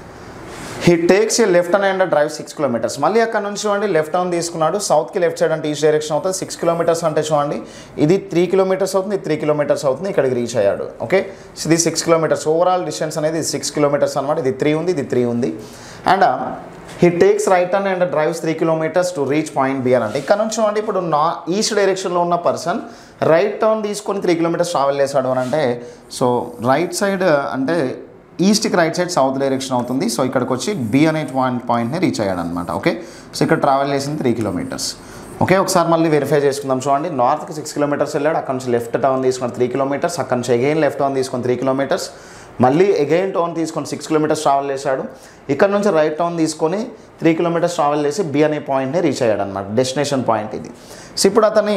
Speaker 1: he takes a left and drive six kilometers మళ్ళీ అక్కడ నుంచి చూడండి లెఫ్ట్ టర్న్ తీసుకున్నాడు సౌత్కి లెఫ్ట్ సైడ్ అంటే ఈస్ట్ డైరెక్షన్ అవుతుంది సిక్స్ కిలోమీటర్స్ అంటే చూడండి ఇది త్రీ కిలోమీటర్స్ అవుతుంది త్రీ కిలోమీటర్స్ అవుతుంది ఇక్కడికి రీచ్ అయ్యాడు ఓకే సో ఇది సిక్స్ కిలోమీటర్స్ ఓవరాల్ డిస్టెన్స్ అనేది సిక్స్ కిలోమీటర్స్ అనమాట ఇది త్రీ ఉంది ఇది త్రీ ఉంది and he takes right turn and drives three kilometers to reach point B అని అంటే ఇక్కడ నుంచి చూడండి ఇప్పుడు నా ఈస్ట్ డైరెక్షన్లో ఉన్న పర్సన్ రైట్ టర్న్ తీసుకొని త్రీ కిలోమీటర్స్ ట్రావెల్ చేశాడు అని అంటే సో రైట్ సైడ్ అంటే ఈస్ట్కి రైట్ సైడ్ సౌత్ డైరెక్షన్ అవుతుంది సో ఇక్కడికి వచ్చి బి అనే పాయింట్ పాయింట్ని రీచ్ అయ్యాడు అనమాట ఓకే సో ఇక్కడ ట్రావెల్ చేసింది త్రీ కిలోమీటర్స్ ఓకే ఒకసారి మళ్ళీ వెరిఫై చేసుకుందాం చూడండి నార్త్కి సిక్స్ కిలోమీటర్స్ వెళ్ళాడు అక్కడ నుంచి లెఫ్ట్ టర్న్ తీసుకొని త్రీ కిలోమీటర్స్ అక్కడ నుంచి అగైన్ లెఫ్ట్ టర్న్ తీసుకొని త్రీ కిలోమీటర్స్ మళ్ళీ అగైన్ టర్న్ తీసుకొని సిక్స్ కిలోమీటర్స్ ట్రావెల్ చేశాడు ఇక్కడ నుంచి రైట్ టర్న్ తీసుకొని త్రీ కిలోమీటర్స్ ట్రావెల్ చేసి బి అనే పాయింట్ని రీచ్ అయ్యాడు అనమాట డెస్టినేషన్ పాయింట్ ఇది సో ఇప్పుడు అతని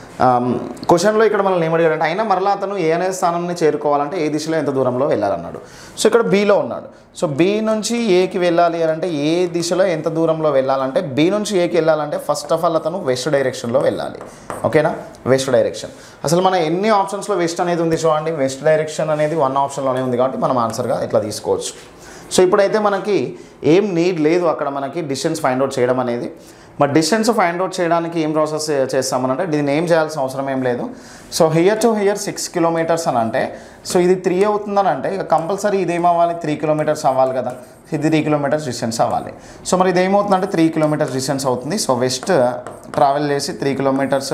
Speaker 1: క్వశ్చన్లో ఇక్కడ మనల్ని ఏమడిగాడంటే అయినా మరలా అతను ఏ అనే స్థానాన్ని చేరుకోవాలంటే ఏ దిశలో ఎంత దూరంలో వెళ్ళాలన్నాడు సో ఇక్కడ బీలో ఉన్నాడు సో బి నుంచి ఏకి వెళ్ళాలి అని అంటే ఏ దిశలో ఎంత దూరంలో వెళ్ళాలంటే బి నుంచి ఏకి వెళ్ళాలంటే ఫస్ట్ ఆఫ్ ఆల్ అతను వెస్ట్ డైరెక్షన్లో వెళ్ళాలి ఓకేనా వెస్ట్ డైరెక్షన్ అసలు మన ఎన్ని ఆప్షన్స్లో వెస్ట్ అనేది ఉంది చూడండి వెస్ట్ డైరెక్షన్ అనేది వన్ ఆప్షన్లోనే ఉంది కాబట్టి మనం ఆన్సర్గా ఇట్లా తీసుకోవచ్చు సో ఇప్పుడైతే మనకి ఏం నీడ్ లేదు అక్కడ మనకి డిస్టెన్స్ ఫైండ్ అవుట్ చేయడం అనేది మరి డిస్టెన్స్ ఫైండ్ అవుట్ చేయడానికి ఏం ప్రాసెస్ చేస్తామనంటే దీన్ని ఏం చేయాల్సిన అవసరం ఏం లేదు so here to here six kilometers అని అంటే సో ఇది త్రీ అవుతుందని అంటే ఇక కంపల్సరీ ఇదేం అవ్వాలి త్రీ కిలోమీటర్స్ అవ్వాలి కదా ఇది త్రీ కిలోమీటర్స్ డిస్టెన్స్ అవ్వాలి సో మరి ఇది ఏమవుతుందంటే త్రీ కిలోమీటర్స్ డిస్టెన్స్ అవుతుంది సో వెస్ట్ ట్రావెల్ చేసి త్రీ కిలోమీటర్స్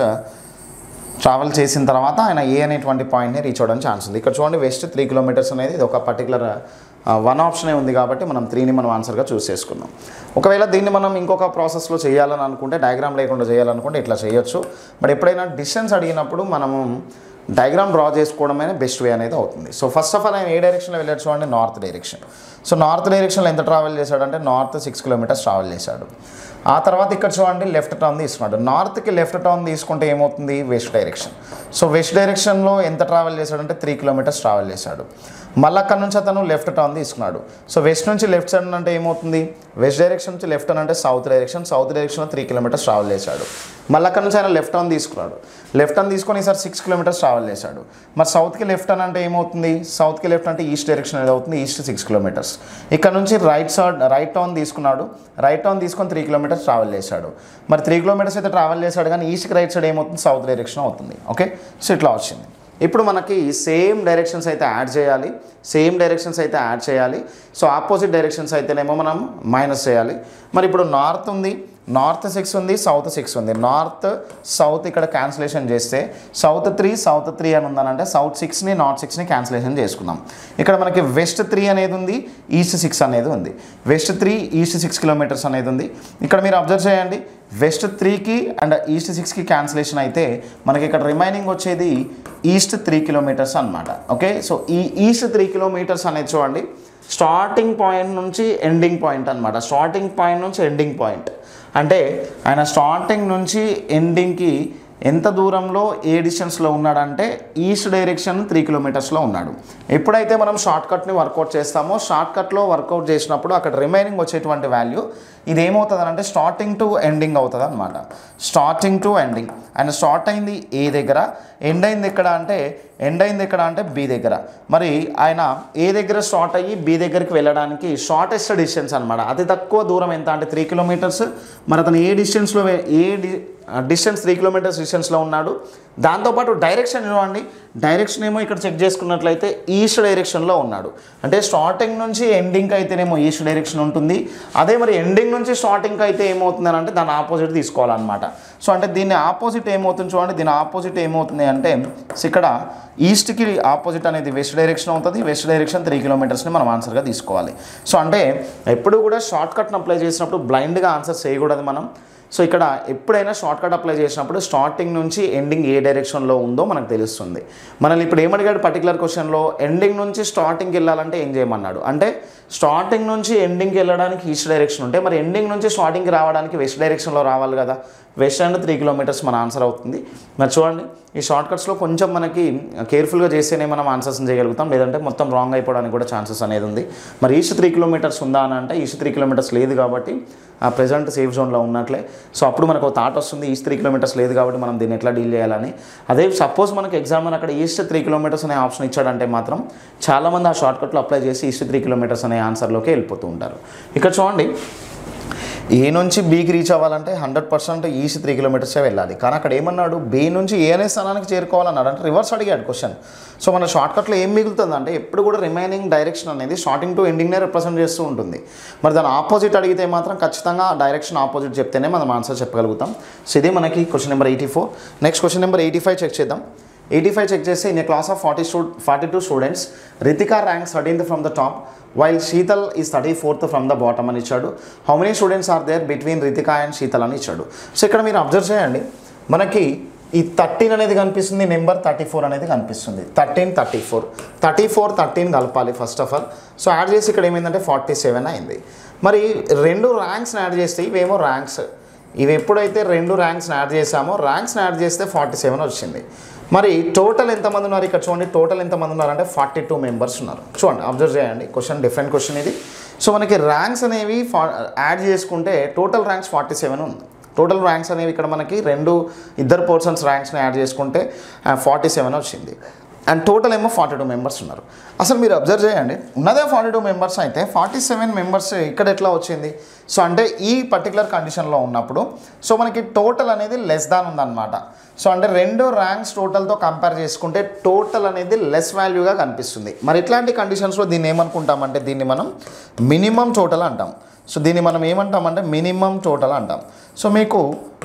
Speaker 1: ట్రావెల్ చేసిన తర్వాత ఆయన ఏ అనేటువంటి పాయింట్ని రీచ్ అవ్వడానికి ఛాన్స్ ఉంది ఇక్కడ చూడండి వెస్ట్ త్రీ కిలోమీటర్స్ అనేది ఇది ఒక పర్టికులర్ వన్ ఆప్షనే ఉంది కాబట్టి మనం త్రీని మనం ఆన్సర్గా చూస్ చేసుకుందాం ఒకవేళ దీన్ని మనం ఇంకొక ప్రాసెస్లో చేయాలని అనుకుంటే డయాగ్రామ్ లేకుండా చేయాలనుకుంటే ఇట్లా చేయొచ్చు బట్ ఎప్పుడైనా డిస్టెన్స్ అడిగినప్పుడు మనము డయాగ్రామ్ డ్రా చేసుకోవడమే బెస్ట్ వే అనేది అవుతుంది సో ఫస్ట్ ఆఫ్ ఆల్ ఆయన ఏ డైరెక్షన్లో వెళ్ళాడు చూడండి నార్త్ డైరెక్షన్ సో నార్త్ డైరెక్షన్లో ఎంత ట్రావెల్ చేశాడంటే నార్త్ సిక్స్ కిలోమీటర్స్ ట్రావెల్ చేశాడు ఆ తర్వాత ఇక్కడ చూడండి లెఫ్ట్ టర్న్ తీసుకున్నాడు నార్త్కి లెఫ్ట్ టర్న్ తీసుకుంటే ఏమవుతుంది వెస్ట్ డైరెక్షన్ సో వెస్ట్ డైరెక్షన్లో ఎంత ట్రావెల్ చేశాడంటే త్రీ కిలోమీటర్స్ ట్రావెల్ చేశాడు మళ్ళీ అక్కడ నుంచి అతను లెఫ్ట్ టర్న్ తీసుకున్నాడు సో వెస్ట్ నుంచి లెఫ్ట్ సైడ్ అంటే ఏమవుతుంది వెస్ట్ డైరెక్షన్ నుంచి లెఫ్ట్ టర్న్ అంటే సౌత్ డైరెక్షన్ సౌత్ డైరెక్షన్లో త్రీ కిలోమీటర్స్ ట్రావెల్ చేశాడు మళ్ళీ అక్కడ నుంచి ఆయన లెఫ్ట్ టర్న్ తీసుకున్నాడు లెఫ్ట్ టర్న్ తీసుకొని ఈసారి సిక్స్ కిలోమీటర్స్ ట్రావెల్ చేశాడు మరి సౌత్కి లెఫ్ట్ టర్న్ అంటే ఏమవుతుంది సౌత్కి లెఫ్ట్ అంటే ఈస్ట్ డైరెక్షన్ అనేది అవుతుంది ఈస్ట్ సిక్స్ కిలోమీటర్స్ ఇక్కడ నుంచి రైట్ సైడ్ రైట్ టర్న్ తీసుకున్నాడు రైట్ టర్న్ తీసుకొని త్రీ కిలోమీటర్స్ ట్రావెల్ చేశాడు మరి త్రీ కిలోమీటర్స్ అయితే ట్రావెల్ చేశాడు కానీ ఈస్ట్కి రైట్ సైడ్ ఏమవుతుంది సౌత్ డైరెక్షన్ అవుతుంది ఓకే సో ఇట్లా వచ్చింది ఇప్పుడు మనకి సేమ్ డైరెక్షన్స్ అయితే యాడ్ చేయాలి సేమ్ డైరెక్షన్స్ అయితే యాడ్ చేయాలి సో ఆపోజిట్ డైరెక్షన్స్ అయితేనేమో మనం మైనస్ చేయాలి మరి ఇప్పుడు నార్త్ ఉంది నార్త్ సిక్స్ ఉంది సౌత్ సిక్స్ ఉంది నార్త్ సౌత్ ఇక్కడ క్యాన్సిలేషన్ చేస్తే సౌత్ త్రీ సౌత్ త్రీ అని ఉందనంటే సౌత్ సిక్స్ని నార్త్ సిక్స్ని క్యాన్సిలేషన్ చేసుకుందాం ఇక్కడ మనకి వెస్ట్ త్రీ అనేది ఉంది ఈస్ట్ సిక్స్ అనేది ఉంది west three east six kilometers అనేది ఉంది ఇక్కడ మీరు అబ్జర్వ్ చేయండి వెస్ట్ త్రీకి అండ్ ఈస్ట్ సిక్స్కి క్యాన్సిలేషన్ అయితే మనకి ఇక్కడ రిమైనింగ్ వచ్చేది ఈస్ట్ త్రీ కిలోమీటర్స్ అనమాట ఓకే సో ఈ ఈస్ట్ త్రీ కిలోమీటర్స్ అనేది చూడండి స్టార్టింగ్ పాయింట్ నుంచి ఎండింగ్ పాయింట్ అనమాట స్టార్టింగ్ పాయింట్ నుంచి ఎండింగ్ పాయింట్ అంటే ఆయన స్టార్టింగ్ నుంచి ఎండింగ్కి ఎంత దూరంలో ఏ డిస్టెన్స్లో ఉన్నాడంటే ఈస్ట్ డైరెక్షన్ త్రీ కిలోమీటర్స్లో ఉన్నాడు ఎప్పుడైతే మనం షార్ట్ కట్ని వర్కౌట్ చేస్తామో షార్ట్ కట్లో వర్కౌట్ చేసినప్పుడు అక్కడ రిమైనింగ్ వచ్చేటువంటి వాల్యూ ఇది ఏమవుతుంది అంటే స్టార్టింగ్ టు ఎండింగ్ అవుతుంది అనమాట starting to ending and start అయింది ఏ దగ్గర ఎండ్ అయింది ఎక్కడ అంటే ఎండ్ అయింది ఎక్కడ అంటే బి దగ్గర మరి ఆయన ఏ దగ్గర స్టార్ట్ అయ్యి బి దగ్గరికి వెళ్ళడానికి షార్టెస్ట్ డిస్టెన్స్ అనమాట అతి తక్కువ దూరం ఎంత అంటే త్రీ కిలోమీటర్స్ మరి అతను ఏ డిస్టెన్స్లో వే- A D distance three kilometers డిస్టెన్స్లో ఉన్నాడు దాంతోపాటు డైరెక్షన్ చూడండి డైరెక్షన్ ఏమో ఇక్కడ చెక్ చేసుకున్నట్లయితే ఈస్ట్ డైరెక్షన్లో ఉన్నాడు అంటే స్టార్టింగ్ నుంచి ఎండింగ్కి అయితేనేమో ఈస్ట్ డైరెక్షన్ ఉంటుంది అదే మరి ఎండింగ్ నుంచి స్టార్టింగ్కి అయితే ఏమవుతుందని అంటే దాని ఆపోజిట్ తీసుకోవాలన్నమాట సో అంటే దీన్ని ఆపోజిట్ ఏమవుతుంది చూడండి దీని ఆపోజిట్ ఏమవుతుంది అంటే సో ఇక్కడ ఈస్ట్కి ఆపోజిట్ అనేది వెస్ట్ డైరెక్షన్ అవుతుంది వెస్ట్ డైరెక్షన్ త్రీ కిలోమీటర్స్ని మనం ఆన్సర్గా తీసుకోవాలి సో అంటే ఎప్పుడు కూడా షార్ట్ కట్ను అప్లై చేసినప్పుడు బ్లైండ్గా ఆన్సర్ చేయకూడదు మనం సో ఇక్కడ ఎప్పుడైనా షార్ట్ కట్ అప్లై చేసినప్పుడు స్టార్టింగ్ నుంచి ఎండింగ్ ఏ డైరెక్షన్లో ఉందో మనకు తెలుస్తుంది మనల్ని ఇప్పుడు ఏమడిగాడు పర్టికులర్ క్వశ్చన్లో ఎండింగ్ నుంచి స్టార్టింగ్కి వెళ్ళాలంటే ఏం చేయమన్నాడు అంటే స్టార్టింగ్ నుంచి ఎండింగ్కి వెళ్ళడానికి ఈస్ట్ డైరెక్షన్ ఉంటే మరి ఎండింగ్ నుంచి స్టార్టింగ్కి రావడానికి వెస్ట్ డైరెక్షన్లో రావాలి కదా వెస్ట్ అండ్ త్రీ కిలోమీటర్స్ మన ఆన్సర్ అవుతుంది మరి చూడండి ఈ షార్ట్ కట్స్లో కొంచెం మనకి కేర్ఫుల్గా చేస్తేనే మనం ఆన్సర్స్ చేయగలుగుతాం లేదంటే మొత్తం రాంగ్ అయిపోవడానికి కూడా ఛాన్సెస్ అనేది ఉంది మరి ఈస్ట్ త్రీ కిలోమీటర్స్ ఉందా అని అంటే ఈస్ట్ త్రీ కిలోమీటర్స్ లేదు కాబట్టి ఆ ప్రజెంట్ సేఫ్ జోన్లో ఉన్నట్లే సో అప్పుడు మనకు ఒక థాట్ వస్తుంది ఈస్ట్ త్రీ కిలోమీటర్స్ లేదు కాబట్టి మనం దీన్ని ఎట్లా డీల్ చేయాలని అదే సపోజ్ మనకు ఎగ్జామ్ అక్కడ ఈస్ట్ త్రీ కిలోమీటర్స్ అనే ఆప్షన్ ఇచ్చాడంటే మాత్రం చాలామంది ఆ షార్ట్ కట్లో అప్లై చేసి ఈస్ట్ త్రీ కిలోమీటర్స్ అనే ఆన్సర్లోకి వెళ్ళిపోతూ ఉంటారు ఇక్కడ చూడండి ఏ నుంచి బీకి రీచ్ అవ్వాలంటే హండ్రెడ్ పర్సెంట్ ఈస్ట్ త్రీ కిలోమీటర్సే వెళ్ళాలి కానీ అక్కడ ఏమన్నాడు బి నుంచి ఏ అనే స్థానానికి చేరుకోవాలన్నాడు అంటే రివర్స్ అడిగాడు క్వశ్చన్ సో మన షార్ట్ కట్లో ఏం మిగులుతుంది అంటే ఎప్పుడు కూడా రిమైనింగ్ డైరెక్షన్ అనేది స్టార్టింగ్ టు ఎండింగ్నే రిప్రజెంట్ చేస్తూ ఉంటుంది మరి దాని ఆపోజిట్ అడిగితే మాత్రం ఖచ్చితంగా ఆ డైరెక్షన్ ఆపోజిట్ చెప్తేనే మనం ఆన్సర్ చెప్పగలుగుతాం సో ఇది మనకి question number eighty four next question number eighty five check చేద్దాం ఎయిటీ ఫైవ్ చెక్ చేస్తే in a class of forty స్టూ forty two students Ritika rank thirteenth from the top while Sheetal is thirty fourth from the bottom అని ఇచ్చాడు how many students are there between Ritika and Sheetal అని ఇచ్చాడు so ఇక్కడ మీరు observe చేయండి మనకి ఈ థర్టీన్ అనేది కనిపిస్తుంది నెంబర్ థర్టీ ఫోర్ అనేది కనిపిస్తుంది thirteen thirty four thirty four thirteen కలపాలి first of all so add చేసి ఇక్కడ ఏమైందంటే ఫార్టీ సెవెన్ అయింది మరి రెండు ర్యాంక్స్ని యాడ్ చేస్తే ఇవేమో ర్యాంక్స్ ఇవి ఎప్పుడైతే రెండు ర్యాంక్స్ని యాడ్ చేసామో ర్యాంక్స్ని యాడ్ చేస్తే ఫార్టీ సెవెన్ వచ్చింది మరి టోటల్ ఎంతమంది ఉన్నారు ఇక్కడ చూడండి టోటల్ ఎంతమంది ఉన్నారంటే ఫార్టీ టూ మెంబర్స్ ఉన్నారు చూడండి అబ్జర్వ్ చేయండి క్వశ్చన్ డిఫరెంట్ క్వశ్చన్ ఇది సో మనకి ర్యాంక్స్ అనేవి ఫా యాడ్ చేసుకుంటే టోటల్ ర్యాంక్స్ ఫార్టీ సెవెన్ ఉంది టోటల్ ర్యాంక్స్ అనేవి ఇక్కడ మనకి రెండు ఇద్దరు పర్సన్స్ ర్యాంక్స్ని యాడ్ చేసుకుంటే ఫార్టీ సెవెన్ వచ్చింది అండ్ టోటల్ ఏమో ఫార్టీ టూ మెంబర్స్ ఉన్నారు అసలు మీరు అబ్జర్వ్ చేయండి ఉన్నదే ఫార్టీ టూ మెంబర్స్ అయితే ఫార్టీ సెవెన్ మెంబర్స్ ఇక్కడ ఎట్లా వచ్చింది సో అంటే ఈ పర్టికులర్ కండిషన్లో ఉన్నప్పుడు సో మనకి టోటల్ అనేది లెస్ దాన్ ఉందన్నమాట సో అంటే రెండు ర్యాంక్స్ టోటల్తో కంపేర్ చేసుకుంటే టోటల్ అనేది లెస్ వాల్యూగా కనిపిస్తుంది మరి ఇట్లాంటి కండిషన్స్లో దీన్ని ఏమనుకుంటామంటే దీన్ని మనం మినిమం టోటల్ అంటాం సో దీన్ని మనం ఏమంటామంటే మినిమం టోటల్ అంటాం సో మీకు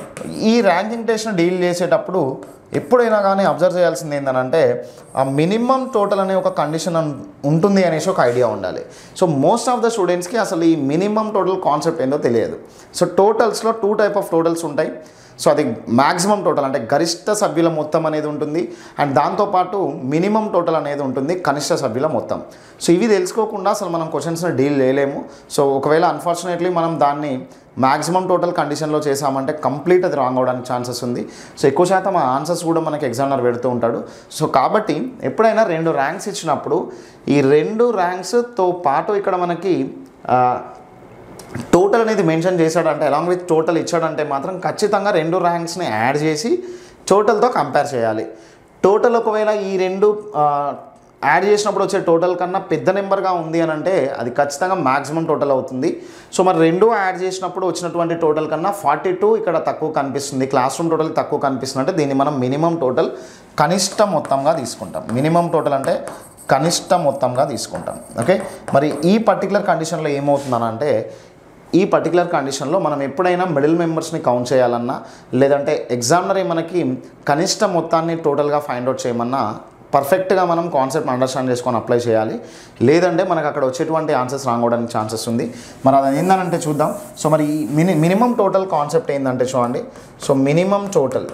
Speaker 1: ఈ ర్యాంకింగ్ టెస్ట్ని డీల్ చేసేటప్పుడు ఎప్పుడైనా కానీ అబ్జర్వ్ చేయాల్సింది ఏంటంటే ఆ మినిమం టోటల్ అనే ఒక కండిషన్ అన్- ఉంటుంది అనేసి ఒక ఐడియా ఉండాలి సో మోస్ట్ ఆఫ్ ద స్టూడెంట్స్కి అసలు ఈ మినిమం టోటల్ కాన్సెప్ట్ ఏందో తెలియదు సో టోటల్స్లో టూ టైప్ ఆఫ్ టోటల్స్ ఉంటాయి సో అది మ్యాక్సిమం టోటల్ అంటే గరిష్ట సభ్యుల మొత్తం అనేది ఉంటుంది అండ్ దాంతోపాటు మినిమం టోటల్ అనేది ఉంటుంది కనిష్ట సభ్యుల మొత్తం సో ఇవి తెలుసుకోకుండా అసలు మనం క్వశ్చన్స్ని డీల్ చేయలేము సో ఒకవేళ అన్ఫార్చునేట్లీ మనం దాన్ని మ్యాక్సిమం టోటల్ కండిషన్లో చేసామంటే కంప్లీట్ అది రాంగ్ అవడానికి ఛాన్సెస్ ఉంది సో ఎక్కువ శాతం ఆ ఆన్సర్స్ కూడా మనకి ఎగ్జామినర్ పెడుతూ ఉంటాడు సో కాబట్టి ఎప్పుడైనా రెండు ర్యాంక్స్ ఇచ్చినప్పుడు ఈ రెండు ర్యాంక్స్తో పాటు ఇక్కడ మనకి ఆ, టోటల్ అనేది మెన్షన్ చేశాడంటే అలాంగ్ విత్ టోటల్ ఇచ్చాడంటే మాత్రం ఖచ్చితంగా రెండు ర్యాంక్స్ని యాడ్ చేసి టోటల్తో కంపేర్ చేయాలి టోటల్ ఒకవేళ ఈ రెండు ఆ, యాడ్ చేసినప్పుడు వచ్చే టోటల్ కన్నా పెద్ద నెంబర్గా ఉంది అని అంటే అది ఖచ్చితంగా మ్యాక్సిమం టోటల్ అవుతుంది సో మరి రెండు యాడ్ చేసినప్పుడు వచ్చినటువంటి టోటల్ కన్నా ఫార్టీ టూ ఇక్కడ తక్కువ కనిపిస్తుంది క్లాస్ రూమ్ టోటల్ తక్కువ కనిపిస్తుంది అంటే దీన్ని మనం మినిమం టోటల్ కనిష్ట మొత్తంగా తీసుకుంటాం మినిమం టోటల్ అంటే కనిష్ట మొత్తంగా తీసుకుంటాం ఓకే మరి ఈ పర్టికులర్ కండిషన్లో ఏమవుతుందనంటే ఈ పర్టికులర్ కండిషన్లో మనం ఎప్పుడైనా మిడిల్ మెంబర్స్ని కౌంట్ చేయాలన్నా లేదంటే ఎగ్జామినర్ మనకి కనిష్ట మొత్తాన్ని టోటల్గా ఫైండ్ అవుట్ చేయమన్నా పర్ఫెక్ట్గా మనం కాన్సెప్ట్ అండర్స్టాండ్ చేసుకొని అప్లై చేయాలి లేదంటే మనకు అక్కడ వచ్చేటువంటి ఆన్సర్స్ రాంగ్ అవడానికి ఛాన్సెస్ ఉంది మరి అది ఏందనంటే చూద్దాం సో మరి ఈ మిని మినిమం టోటల్ కాన్సెప్ట్ ఏంటంటే చూడండి so minimum total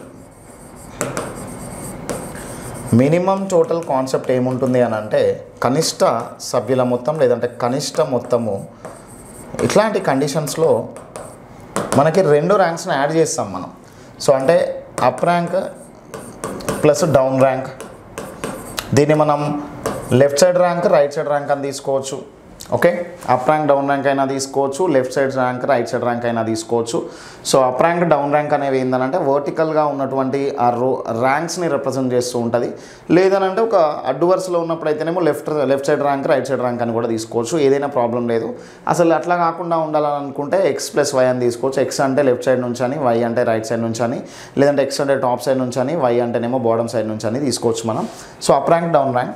Speaker 1: minimum total concept ఏముంటుంది అని అంటే కనిష్ట సభ్యుల మొత్తం లేదంటే కనిష్ట మొత్తము ఇట్లాంటి కండిషన్స్లో మనకి రెండు ర్యాంక్స్ని యాడ్ చేస్తాం మనం సో అంటే up rank plus down rank దీన్ని మనం left side rank right side rank అని తీసుకోవచ్చు okay up rank down rank అయినా తీసుకోవచ్చు left side rank right side rank అయినా తీసుకోవచ్చు so up rank down rank అనేవి ఏంటంటే వర్టికల్గా ఉన్నటువంటి ఆ రో ర్యాంక్స్ని రిప్రజెంట్ చేస్తూ ఉంటుంది లేదనంటే ఒక అడ్డు వరుసలో ఉన్నప్పుడు అయితేనేమో left left side rank right side rank అని కూడా తీసుకోవచ్చు ఏదైనా ప్రాబ్లం లేదు అసలు అట్లా కాకుండా ఉండాలని అనుకుంటే ఎక్స్ ప్లస్ వై అని తీసుకోవచ్చు ఎక్స్ అంటే లెఫ్ట్ సైడ్ నుంచి అని వై అంటే రైట్ సైడ్ నుంచి అని లేదంటే ఎక్స్ అంటే టాప్ సైడ్ నుంచి అని వై అంటేనేమో బాటమ్ సైడ్ నుంచి అని తీసుకోవచ్చు మనం so up rank down rank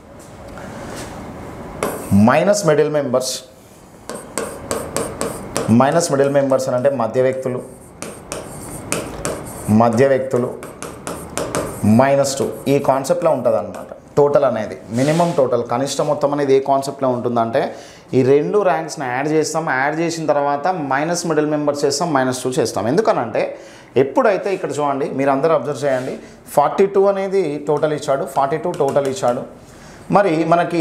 Speaker 1: minus middle members minus middle members అని అంటే మధ్య వ్యక్తులు మధ్య వ్యక్తులు మైనస్ టూ ఈ కాన్సెప్ట్లో ఉంటుంది అనమాట టోటల్ అనేది మినిమం టోటల్ కనిష్ట మొత్తం అనేది ఏ కాన్సెప్ట్లో ఉంటుందంటే ఈ రెండు ర్యాంక్స్ని యాడ్ చేస్తాం యాడ్ చేసిన తర్వాత మైనస్ మిడిల్ మెంబర్స్ చేస్తాం మైనస్ టూ చేస్తాం ఎందుకనంటే ఎప్పుడైతే ఇక్కడ చూడండి మీరు అందరూ అబ్జర్వ్ చేయండి ఫార్టీ టూ అనేది టోటల్ ఇచ్చాడు ఫార్టీ టూ టోటల్ ఇచ్చాడు మరి మనకి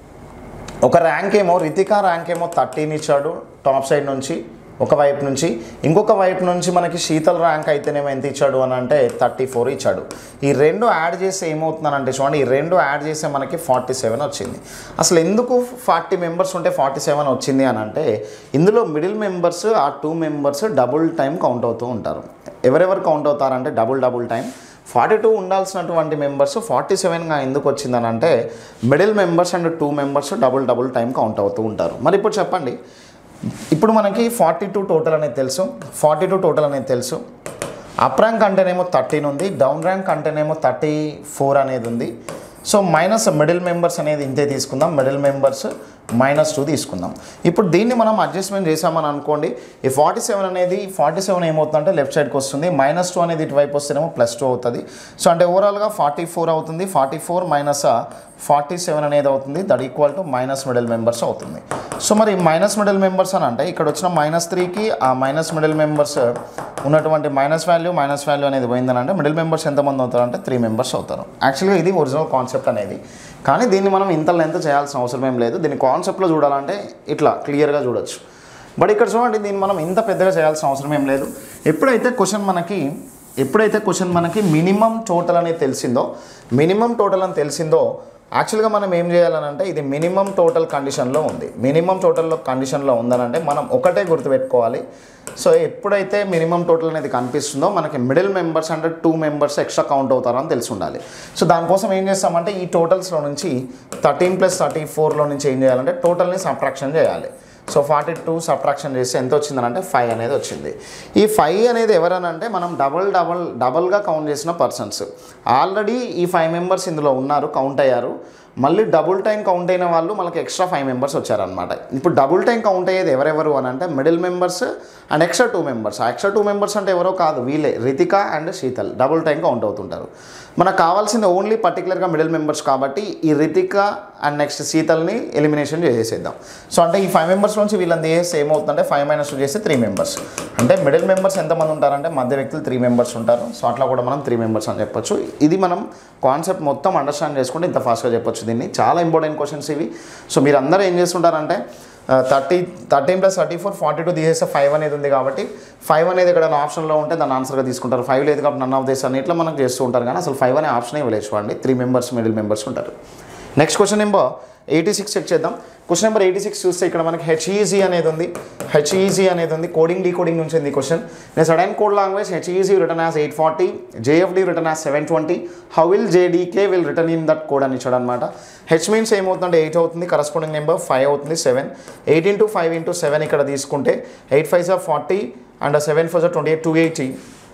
Speaker 1: ఒక ర్యాంక్ ఏమో రితికా ర్యాంక్ ఏమో థర్టీన్ ఇచ్చాడు టాప్ సైడ్ నుంచి ఒక వైపు నుంచి ఇంకొక వైపు నుంచి మనకి శీతల్ ర్యాంక్ అయితేనేమో ఎంత ఇచ్చాడు అని అంటే థర్టీ ఫోర్ ఇచ్చాడు ఈ రెండు యాడ్ చేస్తే ఏమవుతుందనంటే చూడండి ఈ రెండు యాడ్ చేస్తే మనకి ఫార్టీ సెవెన్ వచ్చింది అసలు ఎందుకు ఫార్టీ మెంబర్స్ ఉంటే ఫార్టీ సెవెన్ వచ్చింది అని అంటే ఇందులో మిడిల్ మెంబర్స్ ఆ two members double time count అవుతూ ఉంటారు ఎవరెవరు కౌంట్ అవుతారంటే double double time forty two ఉండాల్సినటువంటి మెంబర్స్ ఫార్టీ సెవెన్గా ఎందుకు వచ్చిందని అంటే middle members and two members double double time count అవుతూ ఉంటారు మరి ఇప్పుడు చెప్పండి ఇప్పుడు మనకి ఫార్టీ టూ టోటల్ అనేది తెలుసు ఫార్టీ టూ టోటల్ అనేది తెలుసు అప్ ర్యాంక్ అంటేనేమో థర్టీన్ ఉంది డౌన్ ర్యాంక్ అంటేనేమో థర్టీ ఫోర్ అనేది ఉంది సో మైనస్ మిడిల్ మెంబర్స్ అనేది ఇంతే తీసుకుందాం మిడిల్ మెంబర్స్ మైనస్ టూ తీసుకుందాం ఇప్పుడు దీన్ని మనం అడ్జస్ట్మెంట్ చేసామని అనుకోండి ఈ ఫార్టీ సెవెన్ అనేది ఫార్టీ సెవెన్ ఏమవుతుందంటే లెఫ్ట్ సైడ్కి వస్తుంది మైనస్ టూ అనేది ఇటువైపు వస్తేనేమో ప్లస్ టూ అవుతుంది సో అంటే ఓవరాల్గా ఫార్టీ ఫోర్ అవుతుంది forty four minus forty seven అనేది అవుతుంది that equal to minus middle members అవుతుంది సో మరి మైనస్ మిడిల్ మెంబర్స్ అని అంటే ఇక్కడ వచ్చిన మైనస్ త్రీకి ఆ మైనస్ మిడిల్ మెంబర్స్ ఉన్నటువంటి మైనస్ వాల్యూ మైనస్ వాల్యూ అనేది పోయిందని అంటే మిడిల్ మెంబర్స్ ఎంతమంది అవుతారు అంటే త్రీ మెంబర్స్ అవుతారు యాక్చువల్గా ఇది ఒరిజినల్ కాన్సెప్ట్ అనేది కానీ దీన్ని మనం ఇంత లెంత్ చేయాల్సిన అవసరం ఏం లేదు దీన్ని కాన్సెప్ట్లో చూడాలంటే ఇట్లా క్లియర్గా చూడొచ్చు బట్ ఇక్కడ చూడండి దీన్ని మనం ఇంత పెద్దగా చేయాల్సిన అవసరం ఏం లేదు ఎప్పుడైతే క్వశ్చన్ మనకి ఎప్పుడైతే క్వశ్చన్ మనకి మినిమం టోటల్ అనేది తెలిసిందో మినిమం టోటల్ అని తెలిసిందో యాక్చువల్గా మనం ఏం చేయాలని అంటే ఇది మినిమం టోటల్ కండిషన్లో ఉంది మినిమం టోటల్లో కండిషన్లో ఉందనంటే మనం ఒకటే గుర్తుపెట్టుకోవాలి సో ఎప్పుడైతే మినిమం టోటల్ అనేది కనిపిస్తుందో మనకి మిడిల్ మెంబర్స్ అంటే టూ మెంబర్స్ ఎక్స్ట్రా కౌంట్ అవుతారో అని తెలిసి ఉండాలి సో దానికోసం ఏం చేస్తామంటే ఈ టోటల్స్లో నుంచి థర్టీన్ ప్లస్ థర్టీ ఫోర్లో నుంచి ఏం చేయాలంటే టోటల్ని సబ్ట్రాక్షన్ చేయాలి సో ఫార్టీ టూ సబ్ట్రాక్షన్ చేస్తే ఎంత వచ్చిందనంటే ఫైవ్ అనేది వచ్చింది ఈ ఫైవ్ అనేది ఎవరనంటే మనం డబల్ డబల్ డబల్గా కౌంట్ చేసిన పర్సన్స్ ఆల్రెడీ ఈ ఫైవ్ మెంబర్స్ ఇందులో ఉన్నారు కౌంట్ అయ్యారు మళ్ళీ డబుల్ టైం కౌంట్ అయిన వాళ్ళు మనకి ఎక్స్ట్రా ఫైవ్ మెంబర్స్ వచ్చారనమాట ఇప్పుడు డబుల్ టైం కౌంట్ అయ్యేది ఎవరెవరు అని అంటే middle members and extra two members ఆ ఎక్స్ట్రా టూ మెంబర్స్ అంటే ఎవరో కాదు వీళ్ళే Ritika and Sheetal double time count అవుతుంటారు మనకు కావాల్సింది ఓన్లీ పర్టికులర్గా మిడిల్ మెంబర్స్ కాబట్టి ఈ రితిక అండ్ నెక్స్ట్ శీతల్ని ఎలిమినేషన్ చేసేద్దాం సో అంటే ఈ ఫైవ్ మెంబర్స్ నుంచి వీళ్ళని చేస్తే ఏమవుతుందంటే ఫైవ్ మైనస్ టూ చేస్తే త్రీ మెంబర్స్ అంటే మిడిల్ మెంబర్స్ ఎంతమంది ఉంటారంటే మధ్య వ్యక్తులు త్రీ మెంబర్స్ ఉంటారు సో అట్లా కూడా మనం త్రీ మెంబర్స్ అని చెప్పొచ్చు ఇది మనం కాన్సెప్ట్ మొత్తం అండర్స్టాండ్ చేసుకుంటే ఇంత ఫాస్ట్గా చెప్పొచ్చు దీన్ని చాలా ఇంపార్టెంట్ క్వశ్చన్స్ ఇవి సో మీరు అందరూ ఏం చేస్తుంటారంటే thirty thirteen plus thirty four forty two తీసేస్తే ఫైవ్ అనేది ఉంది కాబట్టి ఫైవ్ అనేది ఇక్కడ ఆప్షన్లో ఉంటే దాన్ని ఆన్సర్గా తీసుకుంటారు ఫైవ్ లేదు కాబట్టి నన్ ఆఫ్ దిస్ అని ఇట్లా మనకు చేస్తూ ఉంటారు కానీ అసలు ఫైవ్ అనే ఆప్షన్ ఇవ్వలేదు చూడండి త్రీ మెంబర్స్ మిడిల్ మెంబర్స్ ఉంటారు next question number eighty six check చేద్దాం క్వశ్చన్ నెంబర్ ఎయిటీ సిక్స్ చూస్తే ఇక్కడ మనకి హెచ్ఈజీ అనేది ఉంది హెచ్ఈజీ అనేది ఉంది కోడింగ్ డీ కోడింగ్ నుంచి ఉంది క్వశ్చన్ నేను certain code language H E G return as eight forty J F D return as seven twenty how will J D K will return in that code అని ఇచ్చాడు అనమాట హెచ్ మీన్స్ ఏమవుతుందంటే ఎయిట్ అవుతుంది కరస్పాండింగ్ నెంబర్ ఫైవ్ అవుతుంది seven eight into five into seven ఇక్కడ తీసుకుంటే eight five జా forty and seven four జా ట్వంటీ ఎయిట్ టూ ఎయిటీ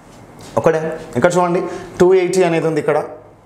Speaker 1: ఒకటే ఇక్కడ చూడండి టూ ఎయిటీ అనేది ఉంది ఇక్కడ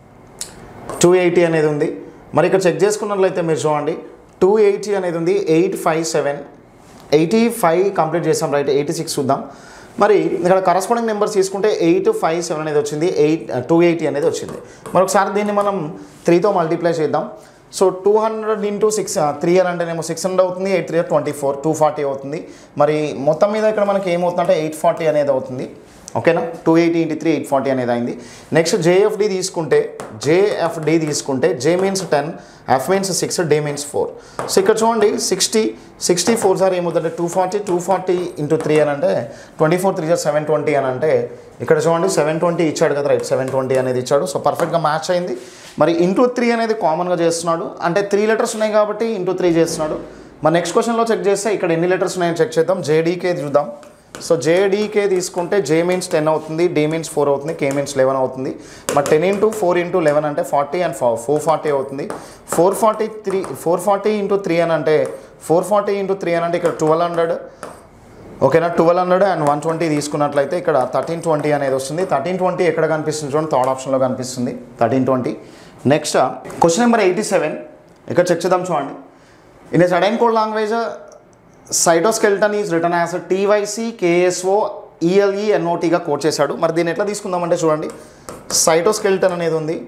Speaker 1: టూ ఎయిటీ అనేది ఉంది మరి ఇక్కడ చెక్ చేసుకున్నట్లయితే మీరు చూడండి టూ ఎయిటీ అనేది ఉంది eight five seven eighty five complete చేసాం రైట్ ఎయిటీ సిక్స్ చూద్దాం మరి ఇక్కడ కరస్పాండింగ్ నెంబర్స్ తీసుకుంటే ఎయిట్ ఫైవ్ సెవెన్ అనేది వచ్చింది ఎయిట్ టూ ఎయిటీ అనేది వచ్చింది మరి ఒకసారి దీన్ని మనం త్రీతో మల్టిప్లై చేద్దాం so two hundred into six three అని అంటేనేమో సిక్స్ హండ్రెడ్ అవుతుంది eight three twenty four two forty అవుతుంది మరి మొత్తం మీద ఇక్కడ మనకి ఏమవుతుందంటే ఎయిట్ ఫార్టీ అనేది అవుతుంది ఓకేనా two eighty into three eight forty అనేది అయింది నెక్స్ట్ జేఎఫ్డి తీసుకుంటే జేఎఫ్డి తీసుకుంటే J means ten F means six D means four so ఇక్కడ చూడండి సిక్స్టీ సిక్స్టీ ఫోర్ సార్ ఏమవుతుందంటే two forty two forty into three అని అంటే twenty four three sir seven twenty అని అంటే ఇక్కడ చూడండి సెవెన్ ట్వంటీ ఇచ్చాడు కదా రైట్ సెవెన్ ట్వంటీ అనేది ఇచ్చాడు సో పర్ఫెక్ట్గా మ్యాచ్ అయింది మరి ఇంటూ త్రీ అనేది కామన్గా చేస్తున్నాడు అంటే త్రీ లెటర్స్ ఉన్నాయి కాబట్టి ఇంటూ త్రీ చేస్తున్నాడు మన నెక్స్ట్ క్వశ్చన్లో చెక్ చేస్తే ఇక్కడ ఎన్ని లెటర్స్ ఉన్నాయని చెక్ చేద్దాం జేడీకే చూద్దాం సో జేడీకే తీసుకుంటే జే మీన్స్ టెన్ అవుతుంది డి మీన్స్ ఫోర్ అవుతుంది కే మీన్స్ లెవెన్ అవుతుంది మరి ten into four into eleven అంటే ఫార్టీ అండ్ ఫోర్ ఫార్టీ అవుతుంది four forty three four forty into three అని అంటే ఫోర్ ఫార్టీ ఇంటూ త్రీ అని అంటే ఇక్కడ ట్వెల్వ్ హండ్రెడ్ ఓకేనా twelve hundred and one twenty తీసుకున్నట్లయితే ఇక్కడ థర్టీన్ ట్వంటీ అనేది వస్తుంది థర్టీన్ ట్వంటీ ఎక్కడ కనిపిస్తుంది చూడండి థర్డ్ ఆప్షన్లో కనిపిస్తుంది thirteen twenty next question number eighty seven ఇక్కడ చెక్ చేద్దాం చూడండి in a certain code language cytoskeleton is return as T Y C K S O E L E ఎన్ఓటీగా కోడ్ చేశాడు మరి దీన్ని ఎట్లా తీసుకుందామంటే చూడండి సైటోస్కెల్టన్ అనేది ఉంది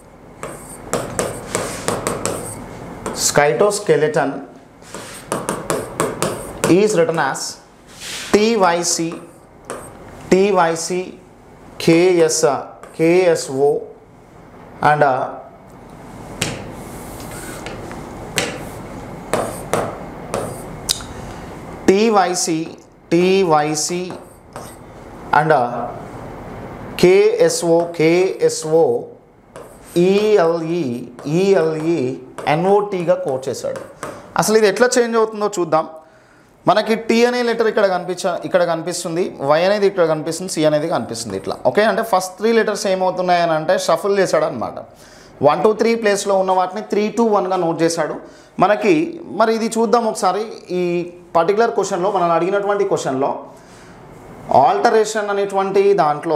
Speaker 1: cytoskeleton is return as T Y C T Y C K S K S O and T Y C T Y C and K S O K S O E L E E L E ఎన్ఓటీగా కోడ్ చేశాడు అసలు ఇది ఎట్లా చేంజ్ అవుతుందో చూద్దాం మనకి టీ అనే లెటర్ ఇక్కడ కనిపించ ఇక్కడ కనిపిస్తుంది వై అనేది ఇక్కడ కనిపిస్తుంది సి అనేది కనిపిస్తుంది ఇట్లా ఓకే అంటే ఫస్ట్ త్రీ లెటర్స్ ఏమవుతున్నాయని అంటే షఫుల్ చేశాడు అనమాట వన్ టూ త్రీ ప్లేస్లో ఉన్న వాటిని త్రీ టూ వన్గా నోట్ చేశాడు మనకి మరి ఇది చూద్దాం ఒకసారి ఈ పర్టికులర్ క్వశ్చన్లో మనం అడిగినటువంటి క్వశ్చన్లో ఆల్టరేషన్ అనేటువంటి దాంట్లో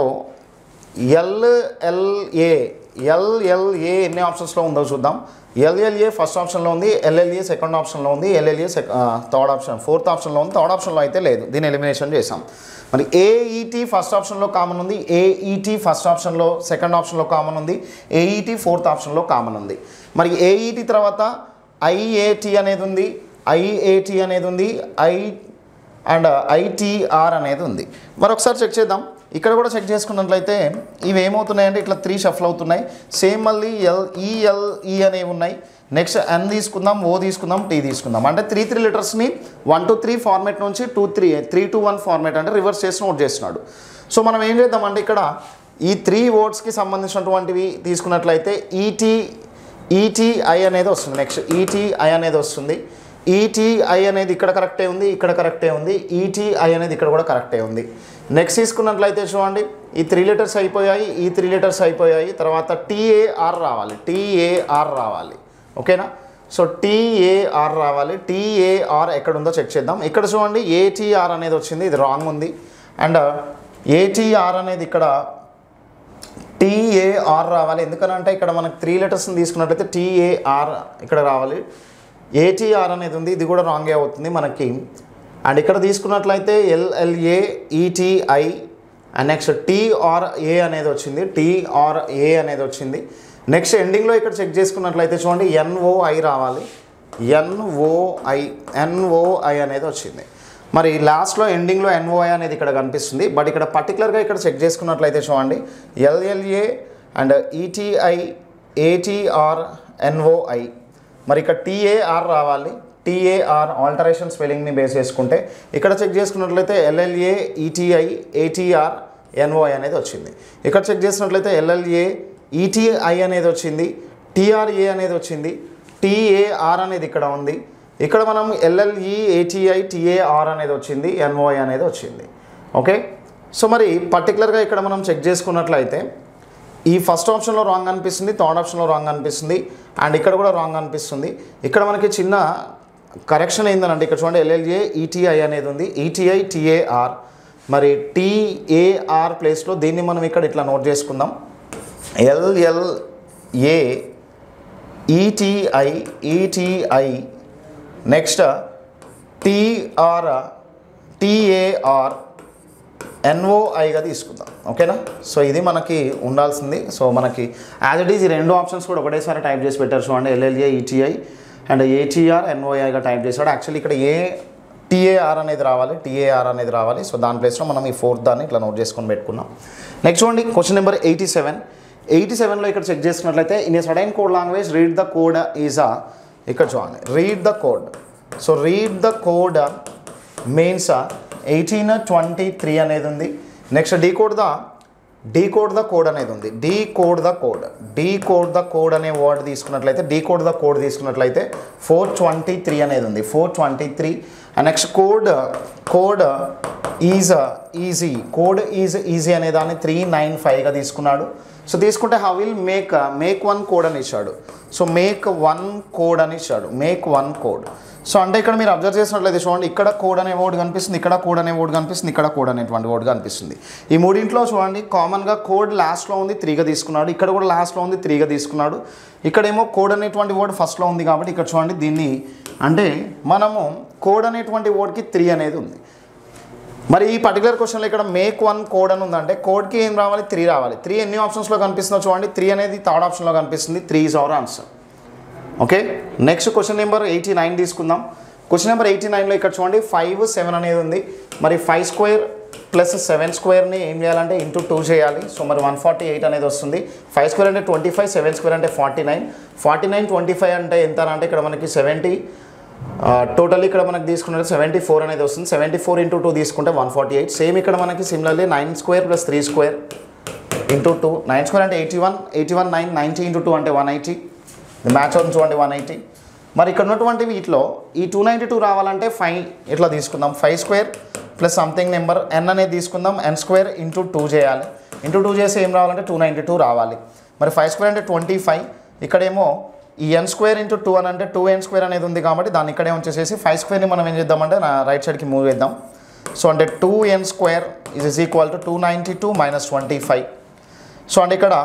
Speaker 1: ఎల్ఎల్ఏ ఎల్ఎల్ఏ ఎన్ని ఆప్షన్స్లో ఉందో చూద్దాం ఎల్ఎల్ఏ ఫస్ట్ ఆప్షన్లో ఉంది ఎల్ఎల్ఏ సెకండ్ ఆప్షన్లో ఉంది ఎల్ఎల్ఏ సెక్ థర్డ్ ఆప్షన్ ఫోర్త్ ఆప్షన్లో ఉంది థర్డ్ ఆప్షన్లో అయితే లేదు దీన్ని ఎలిమినేషన్ చేసాం మరి ఏఈటీ ఫస్ట్ ఆప్షన్లో కామన్ ఉంది ఏఈటీ ఫస్ట్ ఆప్షన్లో సెకండ్ ఆప్షన్లో కామన్ ఉంది ఏఈటీ ఫోర్త్ ఆప్షన్లో కామన్ ఉంది మరి ఏఈటీ తర్వాత ఐఏటి అనేది ఉంది ఐఏటి అనేది ఉంది ఐ అండ్ ఐటీఆర్ అనేది ఉంది మరి ఒకసారి చెక్ చేద్దాం ఇక్కడ కూడా చెక్ చేసుకున్నట్లయితే ఇవి ఏమవుతున్నాయంటే ఇట్లా త్రీ షఫల్ అవుతున్నాయి సేమ్ మళ్ళీ ఎల్ ఈఎల్ఈ అనేవి ఉన్నాయి నెక్స్ట్ ఎన్ తీసుకుందాం ఓ తీసుకుందాం టీ తీసుకుందాం అంటే త్రీ త్రీ లీటర్స్ని వన్ టు త్రీ ఫార్మేట్ నుంచి two three three two one format అంటే రివర్స్ చేసి నోట్ చేస్తున్నాడు సో మనం ఏం చేద్దామంటే ఇక్కడ ఈ త్రీ వర్డ్స్కి సంబంధించినటువంటివి తీసుకున్నట్లయితే ఈటీ ఈటీఐ అనేది వస్తుంది నెక్స్ట్ ఈటీఐ అనేది వస్తుంది ఈటీఐ అనేది ఇక్కడ కరెక్టే ఉంది ఇక్కడ కరెక్టే ఉంది ఈటీఐ అనేది ఇక్కడ కూడా కరెక్టే ఉంది నెక్స్ట్ తీసుకున్నట్లయితే చూడండి ఈ త్రీ లీటర్స్ అయిపోయాయి ఈ త్రీ లీటర్స్ అయిపోయాయి తర్వాత టీఏఆర్ రావాలి టీఏఆర్ రావాలి ఓకేనా సో టీఏఆర్ రావాలి టీఏఆర్ ఎక్కడ ఉందో చెక్ చేద్దాం ఇక్కడ చూడండి ఏటీఆర్ అనేది వచ్చింది ఇది రాంగ్ ఉంది అండ్ ఏటీఆర్ అనేది ఇక్కడ టీఏఆర్ రావాలి ఎందుకనంటే ఇక్కడ మనకు త్రీ లెటర్స్ని తీసుకున్నట్లయితే టీఏఆర్ ఇక్కడ రావాలి ఏటీఆర్ అనేది ఉంది ఇది కూడా రాంగే అవుతుంది మనకి అండ్ ఇక్కడ తీసుకున్నట్లయితే L L A E T I and next T R A అనేది వచ్చింది టీఆర్ఏ అనేది వచ్చింది నెక్స్ట్ ఎండింగ్లో ఇక్కడ చెక్ చేసుకున్నట్లయితే చూడండి ఎన్ఓఐ రావాలి ఎన్ఓఐ ఎన్ఓఐ అనేది వచ్చింది మరి లాస్ట్లో ఎండింగ్లో ఎన్ఓఐ అనేది ఇక్కడ కనిపిస్తుంది బట్ ఇక్కడ పర్టికులర్గా ఇక్కడ చెక్ చేసుకున్నట్లయితే చూడండి L L A and E T I A T R N O I మరి ఇక్కడ టీఏఆర్ రావాలి టీఏఆర్ ఆల్టరేషన్ స్పెల్లింగ్ని బేస్ చేసుకుంటే ఇక్కడ చెక్ చేసుకున్నట్లయితే ఎల్ఎల్ఏ ఈటీఐ ఏటీఆర్ ఎన్ఓఐ అనేది వచ్చింది ఇక్కడ చెక్ చేసినట్లయితే ఎల్ఎల్ఏ ఈటీఐ అనేది వచ్చింది టీఆర్ఏ అనేది వచ్చింది టీఏఆర్ అనేది ఇక్కడ ఉంది ఇక్కడ మనం ఎల్ఎల్ఈ ఏటీఐ టీఏఆర్ అనేది వచ్చింది ఎన్ఓఐ అనేది వచ్చింది ఓకే సో మరి పర్టికులర్గా ఇక్కడ మనం చెక్ చేసుకున్నట్లయితే ఈ ఫస్ట్ ఆప్షన్లో రాంగ్ అనిపిస్తుంది థర్డ్ ఆప్షన్లో రాంగ్ అనిపిస్తుంది అండ్ ఇక్కడ కూడా రాంగ్ అనిపిస్తుంది ఇక్కడ మనకి చిన్న కరెక్షన్ ఏందనంటే ఇక్కడ చూడండి ఎల్ఎల్ఏ ఈటీఐ అనేది ఉంది ఈటీఐ టీఏఆర్ మరి టీఏఆర్ ప్లేస్లో దీన్ని మనం ఇక్కడ ఇట్లా నోట్ చేసుకుందాం L L A E T I E T I next T R T A R ఎన్ఓఐగా తీసుకుందాం ఓకేనా సో ఇది మనకి ఉండాల్సింది సో మనకి యాజ్ ఇట్ ఈజ్ ఈ రెండు ఆప్షన్స్ కూడా ఒకటేసారి టైప్ చేసి పెట్టారు చూడండి ఎల్ఎల్ఏ ఈటీఐ అండ్ ఏటీఆర్ ఎన్ఓఐగా టైప్ చేశాడు యాక్చువల్లీ ఇక్కడ ఏ టీఏఆర్ అనేది రావాలి టీఏఆర్ అనేది రావాలి సో దాని ప్లేస్లో మనం ఈ ఫోర్త్ దాన్ని ఇట్లా నోట్ చేసుకొని పెట్టుకున్నాం నెక్స్ట్ చూడండి question number eighty seven eighty సెవెన్లో ఇక్కడ చెక్ చేసుకున్నట్లయితే in a certain code language read the code is ఆ ఇక్కడ చూడండి read the code so read the code means eighteen twenty three అనేది decode the code decode the code the కోడ్ అనేది ఉంది D code the code D code the code అనే word తీసుకున్నట్లయితే D code the code తీసుకున్నట్లయితే four twenty three అనేది ఉంది four twenty three and next code code is easy code is easy అనే దాన్ని త్రీ నైన్ ఫైవ్గా తీసుకున్నాడు సో తీసుకుంటే how will make make one code అని ఇచ్చాడు సో మేక్ వన్ కోడ్ అని ఇచ్చాడు మేక్ వన్ కోడ్ సో అంటే ఇక్కడ మీరు అబ్జర్వ్ చేసినట్లయితే చూడండి ఇక్కడ కోడ్ అనే వర్డ్ కనిపిస్తుంది ఇక్కడ కోడ్ అనే వర్డ్ కనిపిస్తుంది ఇక్కడ కోడ్ అనేటువంటి వర్డ్ కనిపిస్తుంది ఈ మూడింట్లో చూడండి కామన్గా కోడ్ లాస్ట్లో ఉంది త్రీగా తీసుకున్నాడు ఇక్కడ కూడా లాస్ట్లో ఉంది త్రీగా తీసుకున్నాడు ఇక్కడేమో కోడ్ అనేటువంటి వర్డ్ ఫస్ట్లో ఉంది కాబట్టి ఇక్కడ చూడండి దీన్ని అంటే మనము కోడ్ అనేటువంటి వర్డ్కి త్రీ అనేది ఉంది మరి ఈ పర్టికులర్ క్వశ్చన్లో ఇక్కడ మేక్ వన్ కోడ్ అని ఉందంటే కోడ్కి ఏం రావాలి త్రీ రావాలి త్రీ ఎన్ని ఆప్షన్స్లో కనిపిస్తుందో చూడండి త్రీ అనేది థర్డ్ ఆప్షన్లో కనిపిస్తుంది three is our answer okay next question number eighty nine తీసుకుందాం క్వశ్చన్ నెంబర్ ఎయిటీ నైన్లో ఇక్కడ చూడండి ఫైవ్ సెవెన్ అనేది ఉంది మరి ఫైవ్ స్క్వేర్ ప్లస్ సెవెన్ స్క్వేర్ని ఏం చేయాలంటే ఇంటూ టూ చేయాలి సో మరి వన్ ఫార్టీ ఎయిట్ అనేది వస్తుంది ఫైవ్ స్క్వేర్ అంటే ట్వంటీ ఫైవ్ సెవెన్ స్క్వేర్ అంటే forty nine forty nine twenty five అంటే ఎంత అంటే ఇక్కడ మనకి సెవెంటీ టోటల్ ఇక్కడ మనకి తీసుకున్నది సెవెంటీ ఫోర్ అనేది వస్తుంది సెవెంటీ ఫోర్ ఇంటూ టూ తీసుకుంటే వన్ ఫార్టీ ఎయిట్ సేమ్ ఇక్కడ మనకి similarly nine square plus three square into two nine square అంటే eighty one eighty one nine ninety into two అంటే వన్ ఎయిటీ మ్యాచ్ అవుతుంది చూడండి one eighty మరి ఇక్కడ ఉన్నటువంటి వీటిలో ఈ టూ నైంటీ టూ రావాలంటే ఫైవ్ ఇట్లా తీసుకుందాం five square plus something number N అనేది తీసుకుందాం ఎన్ స్క్వేర్ ఇంటూ టూ చేయాలి ఇంటూ టూ చేసి ఏం రావాలంటే టూ నైంటీ టూ రావాలి మరి ఫైవ్ స్క్వేర్ అంటే ట్వంటీ ఫైవ్ ఇక్కడేమో ఈ ఎన్ స్క్వేర్ ఇంటూ టూ అని అంటే టూ ఎన్ స్క్వేర్ అనేది ఉంది కాబట్టి దాన్ని ఇక్కడే ఉంచేసేసి ఫైవ్ స్క్వేర్ని మనం ఏం చేద్దామంటే నా రైట్ సైడ్కి మూవ్ చేద్దాం సో అంటే two N square is is equal to two ninety two minus twenty five so అంటే ఇక్కడ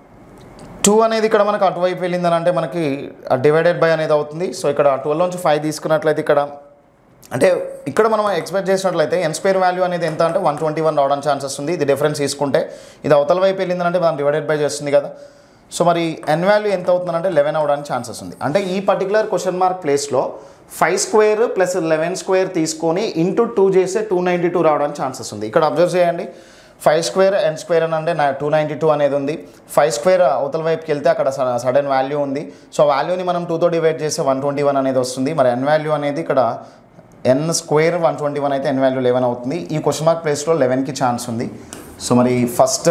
Speaker 1: టూ అనేది ఇక్కడ మనకు అటువైపు వెళ్ళిందని అంటే మనకి డివైడెడ్ బై అనేది అవుతుంది సో ఇక్కడ ట్వెల్వ్ నుంచి ఫైవ్ తీసుకున్నట్లయితే ఇక్కడ అంటే ఇక్కడ మనం ఎక్స్పెక్ట్ చేసినట్లయితే ఎన్ స్క్వేర్ వాల్యూ అనేది ఎంత అంటే వన్ ట్వంటీ వన్ రావడానికి ఛాన్సెస్ ఉంది ఇది డిఫరెన్స్ తీసుకుంటే ఇది అవతల వైపు వెళ్ళిందని అంటే మనం డివైడెడ్ బై చేస్తుంది కదా సో మరి ఎన్ వాల్యూ ఎంత అవుతుందంటే లెవెన్ అవడానికి ఛాన్సెస్ ఉంది అంటే ఈ పర్టికులర్ క్వశ్చన్ మార్క్ ప్లేస్లో five square plus eleven square తీసుకొని ఇంటూ టూ చేస్తే టూ నైంటీ టూ రావడానికి ఛాన్సెస్ ఉంది ఇక్కడ అబ్జర్వ్ చేయండి ఫైవ్ స్క్వేర్ ఎన్ స్క్వేర్ అని అంటే నా టూ నైంటీ టూ అనేది ఉంది ఫైవ్ స్క్వేర్ అవతల వైపుకి వెళ్తే అక్కడ సడన్ వాల్యూ ఉంది సో వాల్యూని మనం టూతో డివైడ్ చేస్తే వన్ ట్వంటీ వన్ అనేది వస్తుంది మరి ఎన్ వాల్యూ అనేది ఇక్కడ N square one twenty one అయితే ఎన్ వాల్యూ లెవెన్ అవుతుంది ఈ క్వశ్చన్ మార్క్ ప్లేస్లో లెవెన్కి ఛాన్స్ ఉంది సో మరి ఫస్ట్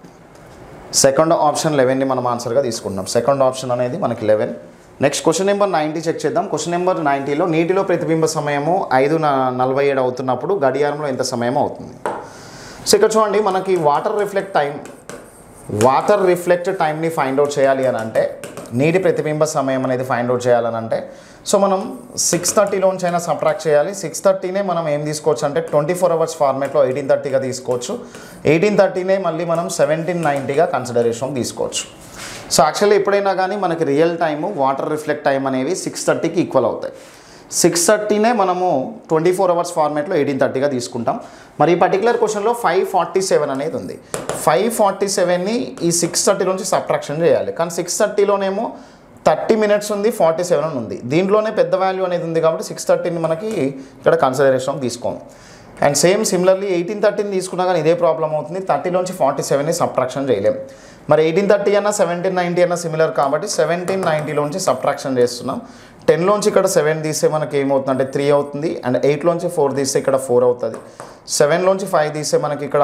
Speaker 1: సెకండ్ ఆప్షన్ లెవెన్ని మనం ఆన్సర్గా తీసుకుంటున్నాం సెకండ్ ఆప్షన్ అనేది మనకి eleven next question number ninety check చేద్దాం క్వశ్చన్ నెంబర్ నైంటీలో నీటిలో ప్రతిబింబ సమయము ఐదు న- నలభై ఏడు అవుతున్నప్పుడు గడియారంలో ఎంత సమయం అవుతుంది సో ఇక్కడ చూడండి మనకి water reflect time water reflect టైంని ఫైండ్ అవుట్ చేయాలి అని అంటే నీటి ప్రతిబింబ సమయం అనేది ఫైండ్ అవుట్ చేయాలని అంటే సో మనం సిక్స్ థర్టీలోంచి అయినా సబ్ట్రాక్ట్ చేయాలి సిక్స్ థర్టీనే మనం ఏం తీసుకోవచ్చు అంటే ట్వంటీ ఫోర్ అవర్స్ ఫార్మేట్లో ఎయిటీన్ థర్టీగా తీసుకోవచ్చు ఎయిటీన్ థర్టీనే మళ్ళీ మనం సెవెంటీన్ నైంటీగా కన్సిడరేషన్ తీసుకోవచ్చు సో యాక్చువల్లీ ఎప్పుడైనా కానీ మనకి real time water reflect time అనేవి సిక్స్ థర్టీకి ఈక్వల్ అవుతాయి సిక్స్ థర్టీనే మనము ట్వంటీ ఫోర్ అవర్స్ ఫార్మేట్లో ఎయిటీన్ థర్టీగా తీసుకుంటాం మరి ఈ పర్టికులర్ క్వశ్చన్లో ఫైవ్ ఫార్టీ సెవెన్ అనేది ఉంది ఫైవ్ ఫార్టీ సెవెన్ని ఈ సిక్స్ థర్టీ నుంచి సబ్ట్రాక్షన్ చేయాలి కానీ సిక్స్ థర్టీలోనేమో థర్టీ మినిట్స్ ఉంది ఫార్టీ సెవెన్ ఉంది దీంట్లోనే పెద్ద వాల్యూ అనేది ఉంది కాబట్టి సిక్స్ థర్టీని మనకి ఇక్కడ కన్సిడరేషన్ తీసుకోము అండ్ సేమ్ సిమిలర్లీ ఎయిటీన్ థర్టీని తీసుకున్నా కానీ ఇదే ప్రాబ్లం అవుతుంది థర్టీలోంచి ఫార్టీ సెవెన్ని సబ్ట్రాక్షన్ చేయలేం మరి ఎయిటీన్ థర్టీ అన్న సెవెంటీన్ నైంటీ అన్న సిమిలర్ కాబట్టి సెవెంటీన్ నైంటీలోంచి సబ్ట్రాక్షన్ చేస్తున్నాం టెన్లోంచి ఇక్కడ సెవెన్ తీస్తే మనకి ఏమవుతుంది అంటే త్రీ అవుతుంది అండ్ ఎయిట్లోంచి ఫోర్ తీస్తే ఇక్కడ ఫోర్ అవుతుంది సెవెన్లోంచి ఫైవ్ తీస్తే మనకి ఇక్కడ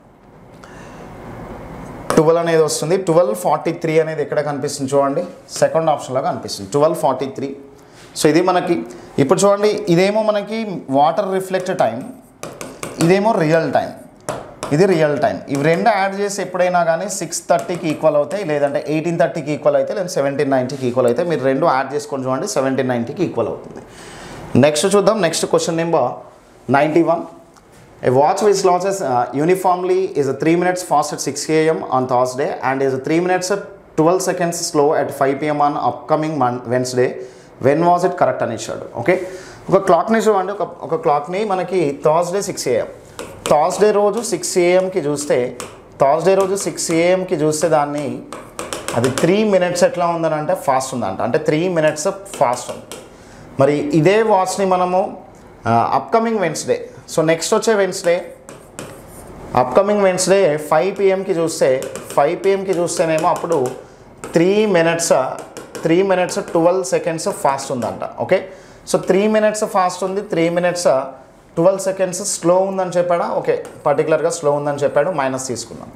Speaker 1: ట్వెల్వ్ అనేది వస్తుంది ట్వెల్వ్ ఫార్టీ త్రీ అనేది ఎక్కడ కనిపిస్తుంది చూడండి సెకండ్ ఆప్షన్లో కనిపిస్తుంది ట్వెల్వ్ ఫార్టీ త్రీ సో ఇది మనకి ఇప్పుడు చూడండి ఇదేమో మనకి వాటర్ రిఫ్లెక్ట్ టైం ఇదేమో రియల్ టైం ఇది రియల్ టైం ఇవి రెండు యాడ్ చేసి ఎప్పుడైనా కానీ సిక్స్ థర్టీకి ఈక్వల్ అవుతాయి లేదంటే ఎయిటీన్ థర్టీకి ఈక్వల్ అయితే లేదా సెవెంటీన్ నైంటీకి ఈక్వల్ అయితే మీరు రెండు యాడ్ చేసుకొని చూడండి సెవెంటీన్ నైంటీకి ఈక్వల్ అవుతుంది నెక్స్ట్ చూద్దాం next question number ninety one A watch which launches uh, uniformly is a 3 minutes fast at 6 a.m. on Thursday and is a 3 minutes at 12 seconds slow at 5 p.m. on upcoming mon- Wednesday. When was it correct అని ఇచ్చాడు okay ఒక క్లాక్ని చూడండి ఒక ఒక క్లాక్ని మనకి Thursday six AM Thursday రోజు six ఏఎంకి చూస్తే థర్స్డే రోజు సిక్స్ ఏఎంకి చూస్తే దాన్ని అది త్రీ మినిట్స్ ఎట్లా ఉందని అంటే ఫాస్ట్ ఉందంట అంటే త్రీ మినిట్స్ ఫాస్ట్ ఉంది మరి ఇదే వాచ్ని మనము అప్కమింగ్ వెన్స్డే సో నెక్స్ట్ వచ్చే వెన్స్డే అప్కమింగ్ వెన్స్డే ఫైవ్ పిఎంకి చూస్తే ఫైవ్ పిఎంకి చూస్తేనేమో అప్పుడు three minutes three minutes twelve seconds fast ఉందంట okay so three minutes fast ఉంది three minutes twelve seconds slow ఉందని చెప్పాడా ఓకే పర్టికులర్గా స్లో ఉందని చెప్పాడు మైనస్ తీసుకుందాం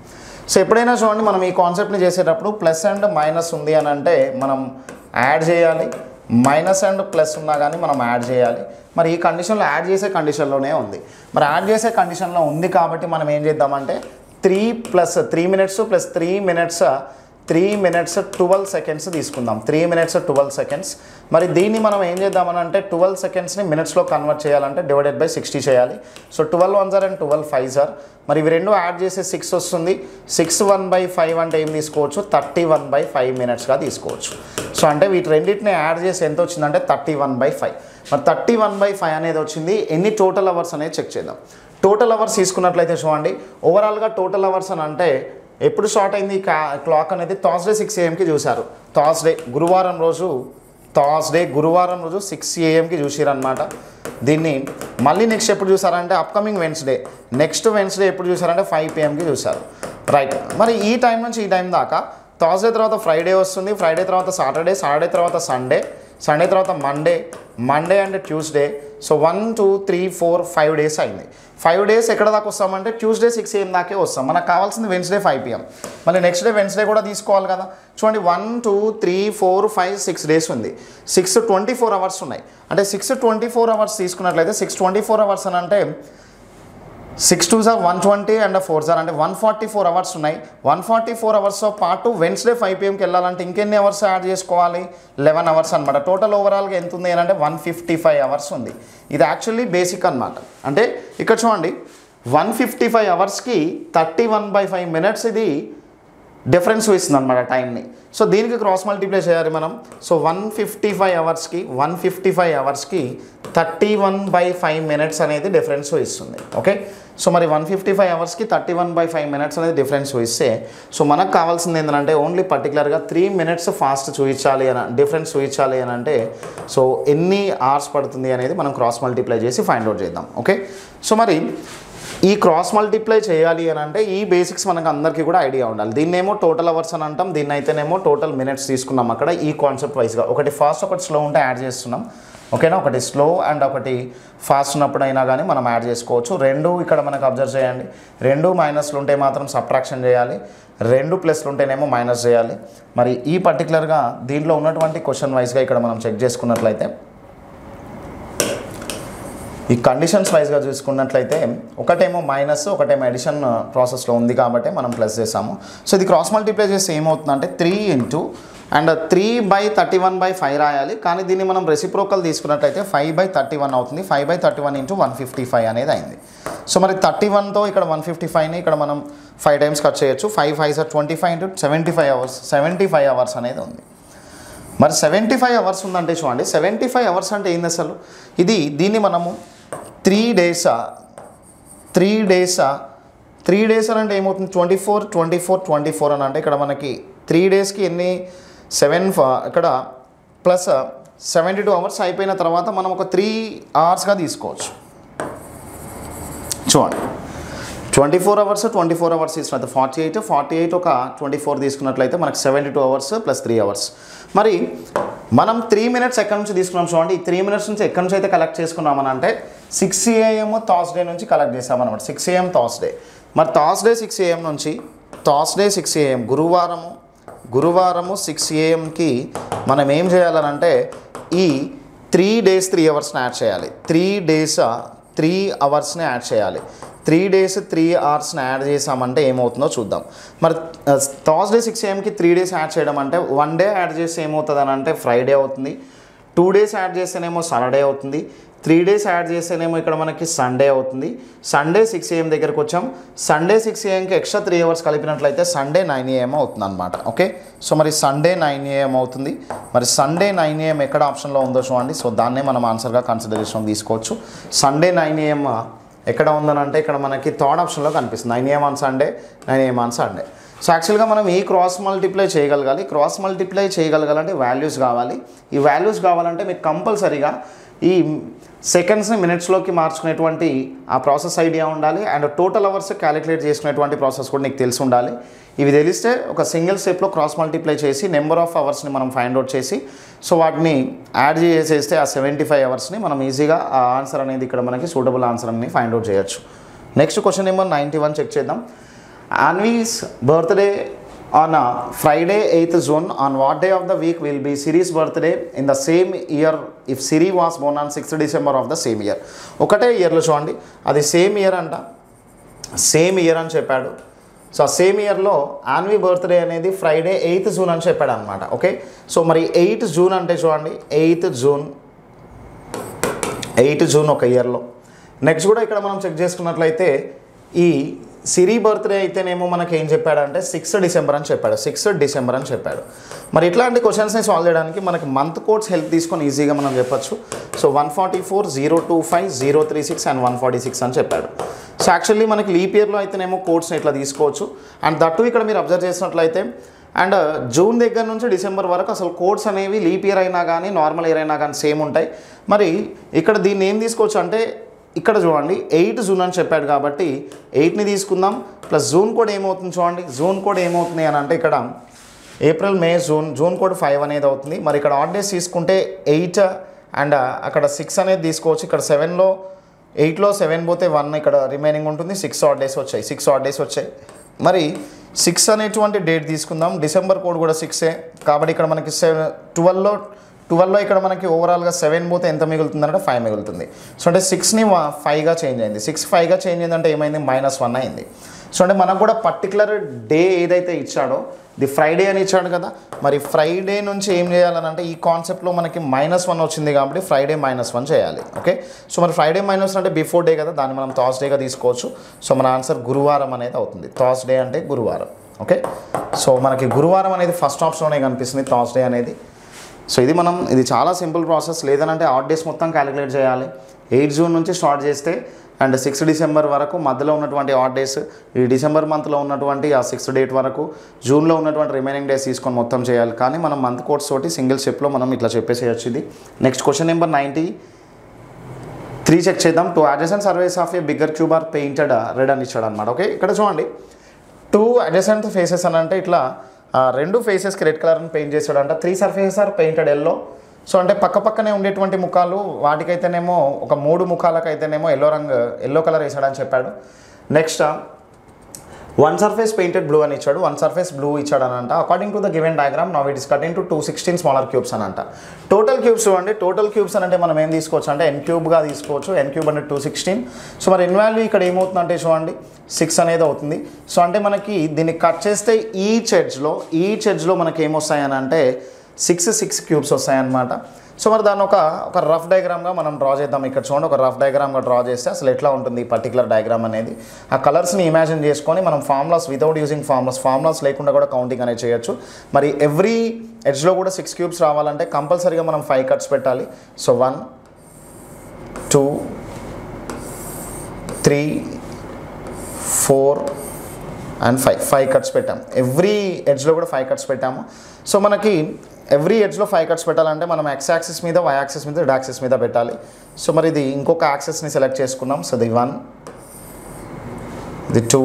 Speaker 1: సో ఎప్పుడైనా చూడండి మనం ఈ కాన్సెప్ట్ని చేసేటప్పుడు ప్లస్ అండ్ మైనస్ ఉంది అని అంటే మనం యాడ్ చేయాలి మైనస్ అండ్ ప్లస్ ఉన్నా కానీ మనం యాడ్ చేయాలి మరి ఈ కండిషన్లో యాడ్ చేసే కండిషన్లోనే ఉంది మరి యాడ్ చేసే కండిషన్లో ఉంది కాబట్టి మనం ఏం చేద్దామంటే three plus three minutes plus three minutes three minutes twelve seconds తీసుకుందాం త్రీ మినిట్స్ ట్వెల్వ్ సెకండ్స్ మరి దీన్ని మనం ఏం చేద్దామని అంటే ట్వెల్వ్ సెకండ్స్ని మినిట్స్లో కన్వర్ట్ చేయాలంటే డివైడెడ్ బై సిక్స్టీ చేయాలి సో ట్వెల్వ్ వన్ జార్ అండ్ ట్వెల్వ్ ఫైవ్ జార్ మరి ఇవి రెండు యాడ్ చేసి సిక్స్ వస్తుంది సిక్స్ వన్ బై ఫైవ్ అంటే ఏం తీసుకోవచ్చు థర్టీ వన్ బై ఫైవ్ మినిట్స్గా తీసుకోవచ్చు సో అంటే వీటి రెండింటిని యాడ్ చేసి ఎంత వచ్చిందంటే థర్టీ వన్ బై ఫైవ్ మరి థర్టీ వన్ బై ఫైవ్ అనేది వచ్చింది ఎన్ని టోటల్ అవర్స్ అనేది చెక్ చేద్దాం టోటల్ అవర్స్ తీసుకున్నట్లయితే చూడండి ఓవరాల్గా టోటల్ అవర్స్ అని అంటే ఎప్పుడు స్టార్ట్ అయింది ఈ కా- క్లాక్ అనేది థర్స్డే సిక్స్ ఏఎంకి చూశారు థర్స్డే గురువారం రోజు థర్స్డే గురువారం రోజు సిక్స్ ఏఎంకి చూసారనమాట దీన్ని మళ్ళీ నెక్స్ట్ ఎప్పుడు చూసారంటే అప్కమింగ్ వెన్స్డే నెక్స్ట్ వెన్స్డే ఎప్పుడు చూసారంటే ఫైవ్ పిఎంకి చూశారు రైట్ మరి ఈ టైం నుంచి ఈ టైం దాకా థర్స్డే తర్వాత ఫ్రైడే వస్తుంది ఫ్రైడే తర్వాత సాటర్డే సాటర్డే తర్వాత సండే సండే తర్వాత Monday Monday and Tuesday so one two three four five days అయింది ఫైవ్ డేస్ ఎక్కడ దాకా వస్తామంటే ట్యూస్డే సిక్స్ ఏఎం దాకే వస్తాం మనకు కావాల్సింది వెన్స్డే ఫైవ్ పిఎం మళ్ళీ నెక్స్ట్ డే వెన్స్డే కూడా తీసుకోవాలి కదా చూడండి one two three four five six days ఉంది సిక్స్ ట్వంటీ ఫోర్ అవర్స్ ఉన్నాయి అంటే సిక్స్ ట్వంటీ ఫోర్ అవర్స్ తీసుకున్నట్లయితే సిక్స్ ట్వంటీ ఫోర్ అవర్స్ అని అంటే six two sir one twenty and four sir అంటే వన్ ఫార్టీ ఫోర్ అవర్స్ ఉన్నాయి one forty four అవర్స్తో పాటు వెన్స్డే ఫైవ్ పిఎంకి వెళ్ళాలంటే ఇంకెన్ని అవర్స్ యాడ్ చేసుకోవాలి లెవెన్ అవర్స్ అనమాట టోటల్ ఓవరాల్గా ఎంత ఉంది అని అంటే వన్ ఫిఫ్టీ ఫైవ్ అవర్స్ ఉంది ఇది యాక్చువల్లీ బేసిక్ అనమాట అంటే ఇక్కడ చూడండి వన్ ఫిఫ్టీ ఫైవ్ అవర్స్కి thirty one by five minutes ఇది డిఫరెన్స్ ఇస్తుంది అనమాట టైంని సో దీనికి క్రాస్ మల్టిప్లై చేయాలి మనం సో వన్ ఫిఫ్టీ ఫైవ్ అవర్స్కి వన్ ఫిఫ్టీ ఫైవ్ అవర్స్కి thirty one by five minutes అనేది డిఫరెన్స్ ఇస్తుంది ఓకే సో మరి వన్ ఫిఫ్టీ ఫైవ్ అవర్స్కి thirty one by five minutes అనేది డిఫరెన్స్ ఇస్తే సో మనకు కావాల్సింది ఏంటంటే ఓన్లీ పర్టికులర్గా త్రీ మినిట్స్ ఫాస్ట్ చూపించాలి అని డిఫరెన్స్ చూపించాలి అని అంటే సో ఎన్ని అవర్స్ పడుతుంది అనేది మనం క్రాస్ మల్టిప్లై చేసి ఫైండ్ అవుట్ చేద్దాం ఓకే సో మరి ఈ క్రాస్ మల్టిప్లై చేయాలి అని అంటే ఈ బేసిక్స్ మనకు అందరికీ కూడా ఐడియా ఉండాలి దీన్నేమో టోటల్ అవర్స్ అని అంటాం దీన్ని అయితేనేమో టోటల్ మినిట్స్ తీసుకున్నాం అక్కడ ఈ కాన్సెప్ట్ వైజ్గా ఒకటి ఫాస్ట్ ఒకటి స్లో ఉంటే యాడ్ చేస్తున్నాం ఓకేనా ఒకటి స్లో అండ్ ఒకటి ఫాస్ట్ ఉన్నప్పుడు అయినా కానీ మనం యాడ్ చేసుకోవచ్చు రెండు ఇక్కడ మనకు అబ్జర్వ్ చేయండి రెండు మైనస్లు ఉంటే మాత్రం సబ్ట్రాక్షన్ చేయాలి రెండు ప్లస్లు ఉంటేనేమో మైనస్ చేయాలి మరి ఈ పర్టికులర్గా దీంట్లో ఉన్నటువంటి క్వశ్చన్ వైజ్గా ఇక్కడ మనం చెక్ చేసుకున్నట్లయితే ఈ కండిషన్స్ వైజ్గా చూసుకున్నట్లయితే ఒకటేమో మైనస్ ఒకటేమో ఎడిషన్ ప్రాసెస్లో ఉంది కాబట్టి మనం ప్లస్ చేసాము సో ఇది క్రాస్ మల్టిప్లై చేస్తే ఏమవుతుందంటే three into and three by thirty one by five రాయాలి కానీ దీన్ని మనం రెసిప్రోకల్ తీసుకున్నట్లయితే ఫైవ్ బై థర్టీ వన్ అవుతుంది five by thirty one into one fifty five అనేది అయింది సో మరి థర్టీ వన్తో ఇక్కడ వన్ ఫిఫ్టీ ఫైవ్ని ఇక్కడ మనం ఫైవ్ టైమ్స్ కట్ చేయొచ్చు five five sir twenty five into seventy five hours seventy five hours అనేది ఉంది మరి సెవెంటీ ఫైవ్ అవర్స్ ఉందంటే చూడండి సెవెంటీ ఫైవ్ అవర్స్ అంటే ఏంది అసలు ఇది దీన్ని మనము త్రీ డేసా త్రీ డేసా త్రీ డేస్ అని అంటే ఏమవుతుంది twenty four twenty four twenty four అని అంటే ఇక్కడ మనకి త్రీ డేస్కి ఎన్ని సెవెన్ ఇక్కడ ప్లస్ సెవెంటీ టూ అవర్స్ అయిపోయిన తర్వాత మనం ఒక త్రీ అవర్స్గా తీసుకోవచ్చు చూడండి twenty four hours twenty four hours తీసుకున్నట్లయితే ఫార్టీ ఎయిట్ ఫార్టీ ఎయిట్ ఒక ట్వంటీ ఫోర్ తీసుకున్నట్లయితే మనకి seventy two hours plus three hours మరి మనం త్రీ మినిట్స్ ఎక్కడి నుంచి తీసుకున్నాం చూడండి ఈ త్రీ మినిట్స్ నుంచి ఎక్కడి నుంచి అయితే కలెక్ట్ చేసుకున్నామని అంటే సిక్స్ ఏఎం థర్స్డే నుంచి కలెక్ట్ చేసామన్నమాట సిక్స్ ఏఎం థర్స్డే మరి థర్స్డే సిక్స్ ఏఎం నుంచి థర్స్డే సిక్స్ ఏఎం గురువారము గురువారము సిక్స్ ఏఎంకి మనం ఏం చేయాలనంటే ఈ త్రీ డేస్ త్రీ అవర్స్ని యాడ్ చేయాలి త్రీ డేస్ త్రీ అవర్స్ని యాడ్ చేయాలి త్రీ డేస్ త్రీ అవర్స్ని యాడ్ చేసామంటే ఏమవుతుందో చూద్దాం మరి థర్స్డే సిక్స్ ఏఎంకి త్రీ డేస్ యాడ్ చేయడం అంటే వన్ డే యాడ్ చేస్తే ఏమవుతుంది అని అంటే ఫ్రైడే అవుతుంది టూ డేస్ యాడ్ చేస్తేనేమో సాటర్డే అవుతుంది త్రీ డేస్ యాడ్ చేస్తేనేమో ఇక్కడ మనకి సండే అవుతుంది సండే సిక్స్ ఏఎం దగ్గరకు వచ్చాం సండే సిక్స్ ఏఎంకి ఎక్స్ట్రా త్రీ అవర్స్ కలిపినట్లయితే సండే నైన్ ఏఎం అవుతుంది అనమాట ఓకే సో మరి సండే నైన్ ఏఎం అవుతుంది మరి సండే నైన్ ఏఎం ఎక్కడ ఆప్షన్లో ఉందో చూడండి సో దాన్నే మనం ఆన్సర్గా కన్సిడరేషన్ తీసుకోవచ్చు సండే నైన్ ఏఎం ఎక్కడ ఉందని అంటే ఇక్కడ మనకి థర్డ్ ఆప్షన్లో కనిపిస్తుంది nine AM on Sunday nine AM on Sunday so యాక్చువల్గా మనం ఈ క్రాస్ మల్టిప్లై చేయగలగాలి క్రాస్ మల్టిప్లై చేయగలగాలంటే వాల్యూస్ కావాలి ఈ వాల్యూస్ కావాలంటే మీకు కంపల్సరీగా ఈ సెకండ్స్ని మినిట్స్లోకి మార్చుకునేటువంటి ఆ ప్రాసెస్ ఐడియా ఉండాలి అండ్ టోటల్ అవర్స్ క్యాలిక్యులేట్ చేసుకునేటువంటి ప్రాసెస్ కూడా నీకు తెలిసి ఉండాలి ఇవి తెలిస్తే ఒక సింగిల్ స్టెప్లో క్రాస్ మల్టిప్లై చేసి నెంబర్ ఆఫ్ అవర్స్ని మనం ఫైండ్ అవుట్ చేసి సో వాటిని యాడ్ చేసేస్తే ఆ సెవెంటీ ఫైవ్ అవర్స్ని మనం ఈజీగా ఆ ఆన్సర్ అనేది ఇక్కడ మనకి సూటబుల్ ఆన్సర్ అని ఫైండ్ అవుట్ చేయొచ్చు next question number ninety one check చేద్దాం Anvi's birthday on uh, Friday 8th June. On what day of the week will be Siri's birthday in the same year if Siri was born on 6th December of the same year? ఒకటే ఇయర్లో చూడండి అది same year అంట same year అని చెప్పాడు so ఆ same ఇయర్లో Anvi birthday అనేది ఫ్రైడే ఎయిత్ జూన్ అని చెప్పాడు అనమాట ఓకే సో మరి ఎయిత్ జూన్ అంటే చూడండి ఎయిత్ జూన్ ఎయిత్ జూన్ ఒక ఇయర్లో నెక్స్ట్ కూడా ఇక్కడ మనం చెక్ చేసుకున్నట్లయితే ఈ సిరి బర్త్డే అయితేనేమో మనకి ఏం చెప్పాడంటే సిక్స్ డిసెంబర్ అని చెప్పాడు సిక్స్ డిసెంబర్ అని చెప్పాడు మరి ఇట్లాంటి క్వశ్చన్స్ని సాల్వ్ చేయడానికి మనకి మంత్ కోడ్స్ హెల్ప్ తీసుకొని ఈజీగా మనం చెప్పొచ్చు so one forty four zero two five zero three six and one forty six అని చెప్పాడు సో యాక్చువల్లీ మనకి లీప్ ఇయర్లో అయితేనేమో కోడ్స్ని ఇట్లా తీసుకోవచ్చు అండ్ దట్టు ఇక్కడ మీరు అబ్జర్వ్ చేసినట్లయితే అండ్ జూన్ దగ్గర నుంచి డిసెంబర్ వరకు అసలు కోడ్స్ అనేవి లీప్ ఇయర్ అయినా కానీ నార్మల్ ఇయర్ అయినా కానీ సేమ్ ఉంటాయి మరి ఇక్కడ దీన్ని ఏం తీసుకోవచ్చు అంటే ఇక్కడ చూడండి ఎయిట్ జూన్ అని చెప్పాడు కాబట్టి ఎయిట్ని తీసుకుందాం ప్లస్ జూన్ కోడ్ ఏమవుతుంది చూడండి జూన్ కోడ్ ఏమవుతుంది అని అంటే ఇక్కడ April May June June code five అనేది అవుతుంది మరి ఇక్కడ ఆడ్ డేస్ తీసుకుంటే ఎయిట్ అండ్ అక్కడ సిక్స్ అనేది తీసుకోవచ్చు ఇక్కడ సెవెన్లో ఎయిట్లో సెవెన్ పోతే వన్ ఇక్కడ రిమైనింగ్ ఉంటుంది సిక్స్ ఆడ్ డేస్ వచ్చాయి సిక్స్ ఆడ్ డేస్ వచ్చాయి మరి సిక్స్ అనేటువంటి డేట్ తీసుకుందాం డిసెంబర్ కోడ్ కూడా సిక్సే కాబట్టి ఇక్కడ మనకి సెవెన్ ట్వెల్వ్లో ట్వెల్వ్లో ఇక్కడ మనకి ఓవరాల్గా సెవెన్ పోతే ఎంత మిగులుతుంది అంటే ఫైవ్ మిగులుతుంది సో అంటే సిక్స్ని ఫైవ్గా చేంజ్ అయింది సిక్స్ ఫైవ్గా చేంజ్ అయిందంటే ఏమైంది మైనస్ వన్ అయింది సో అంటే మనకు కూడా పర్టికులర్ డే ఏదైతే ఇచ్చాడో ది ఫ్రైడే అని ఇచ్చాడు కదా మరి ఫ్రైడే నుంచి ఏం చేయాలని అంటే ఈ కాన్సెప్ట్లో మనకి మైనస్ వన్ వచ్చింది కాబట్టి ఫ్రైడే మైనస్ వన్ చేయాలి ఓకే సో మరి ఫ్రైడే మైనస్ అంటే బిఫోర్ డే కదా దాన్ని మనం థర్స్డేగా తీసుకోవచ్చు సో మన ఆన్సర్ గురువారం అనేది అవుతుంది థర్స్డే అంటే గురువారం ఓకే సో మనకి గురువారం అనేది ఫస్ట్ ఆప్షన్లోనే కనిపిస్తుంది థర్స్డే అనేది సో ఇది మనం ఇది చాలా సింపుల్ ప్రాసెస్ లేదనంటే ఆట్ డేస్ మొత్తం క్యాలిక్యులేట్ చేయాలి ఎయిట్ జూన్ నుంచి స్టార్ట్ చేస్తే అండ్ సిక్స్త్ డిసెంబర్ వరకు మధ్యలో ఉన్నటువంటి ఆట్ డేస్ ఈ డిసెంబర్ మంత్లో ఉన్నటువంటి ఆ సిక్స్త్ డేట్ వరకు జూన్లో ఉన్నటువంటి రిమైనింగ్ డేస్ తీసుకొని మొత్తం చేయాలి కానీ మనం మంత్ కోడ్స్ తోటి సింగిల్ స్టెప్లో మనం ఇట్లా చెప్పేసేయచ్చు ఇది next question number ninety three check చేద్దాం two adjacent surfaces of a bigger cube are painted red అని ఇచ్చాడు అనమాట ఓకే ఇక్కడ చూడండి టూ అడ్జసెంట్ ఫేసెస్ అని అంటే ఇట్లా ఆ, రెండు ఫేసెస్కి రెడ్ కలర్ని పెయింట్ చేశాడంట three surfaces are painted yellow so అంటే పక్క పక్కనే ఉండేటువంటి ముఖాలు వాటికైతేనేమో ఒక మూడు ముఖాలకైతేనేమో ఎల్లో రంగు ఎల్లో కలర్ వేసాడని చెప్పాడు next one surface painted blue అని ఇచ్చాడు వన్ సర్ఫేస్ బ్లూ ఇచ్చాడు అని అంట according to the given diagram now it is cut into two sixteen smaller cubes అని అంట టోటల్ క్యూబ్స్ చూడండి టోటల్ క్యూబ్స్ అని అంటే మనం ఏం తీసుకోవచ్చు అంటే ఎన్ క్యూబ్గా తీసుకోవచ్చు ఎన్ క్యూబ్ అంటే టూ సిక్స్టీన్ సో మరి ఎన్ వాల్యూ ఇక్కడ ఏమవుతుందంటే చూడండి సిక్స్ అనేది అవుతుంది సో అంటే మనకి దీన్ని కట్ చేస్తే ఈ చెడ్జ్లో ఈ చెడ్జ్లో మనకి ఏమొస్తాయని అంటే సిక్స్ సిక్స్ క్యూబ్స్ వస్తాయన్నమాట సో మరి దాన్ని ఒక ఒక రఫ్ డయాగ్రామ్గా మనం డ్రా చేద్దాం ఇక్కడ చూడండి ఒక రఫ్ డయాగ్రామ్గా డ్రా చేస్తే అసలు ఎట్లా ఉంటుంది ఈ పర్టికులర్ డయాగ్రామ్ అనేది ఆ కలర్స్ని ఇమాజిన్ చేసుకొని మనం formulas without using formulas formulas లేకుండా కూడా కౌంటింగ్ అనేది చేయొచ్చు మరి ఎవ్రీ ఎడ్జ్లో కూడా సిక్స్ క్యూబ్స్ రావాలంటే కంపల్సరీగా మనం ఫైవ్ కట్స్ పెట్టాలి so one two three four and five five cuts పెట్టాం ఎవ్రీ ఎడ్జ్లో కూడా ఫైవ్ కట్స్ పెట్టాము సో మనకి ఎవ్రీ ఎడ్జ్లో ఫైవ్ కట్స్ పెట్టాలంటే మనం ఎక్స్ యాక్సిస్ మీద వై యాక్సిస్ మీద రెడ్ యాక్సిస్ మీద పెట్టాలి సో మరి ఇది ఇంకొక యాక్సిస్ని సెలెక్ట్ చేసుకున్నాం సో ఇది వన్ ఇది టూ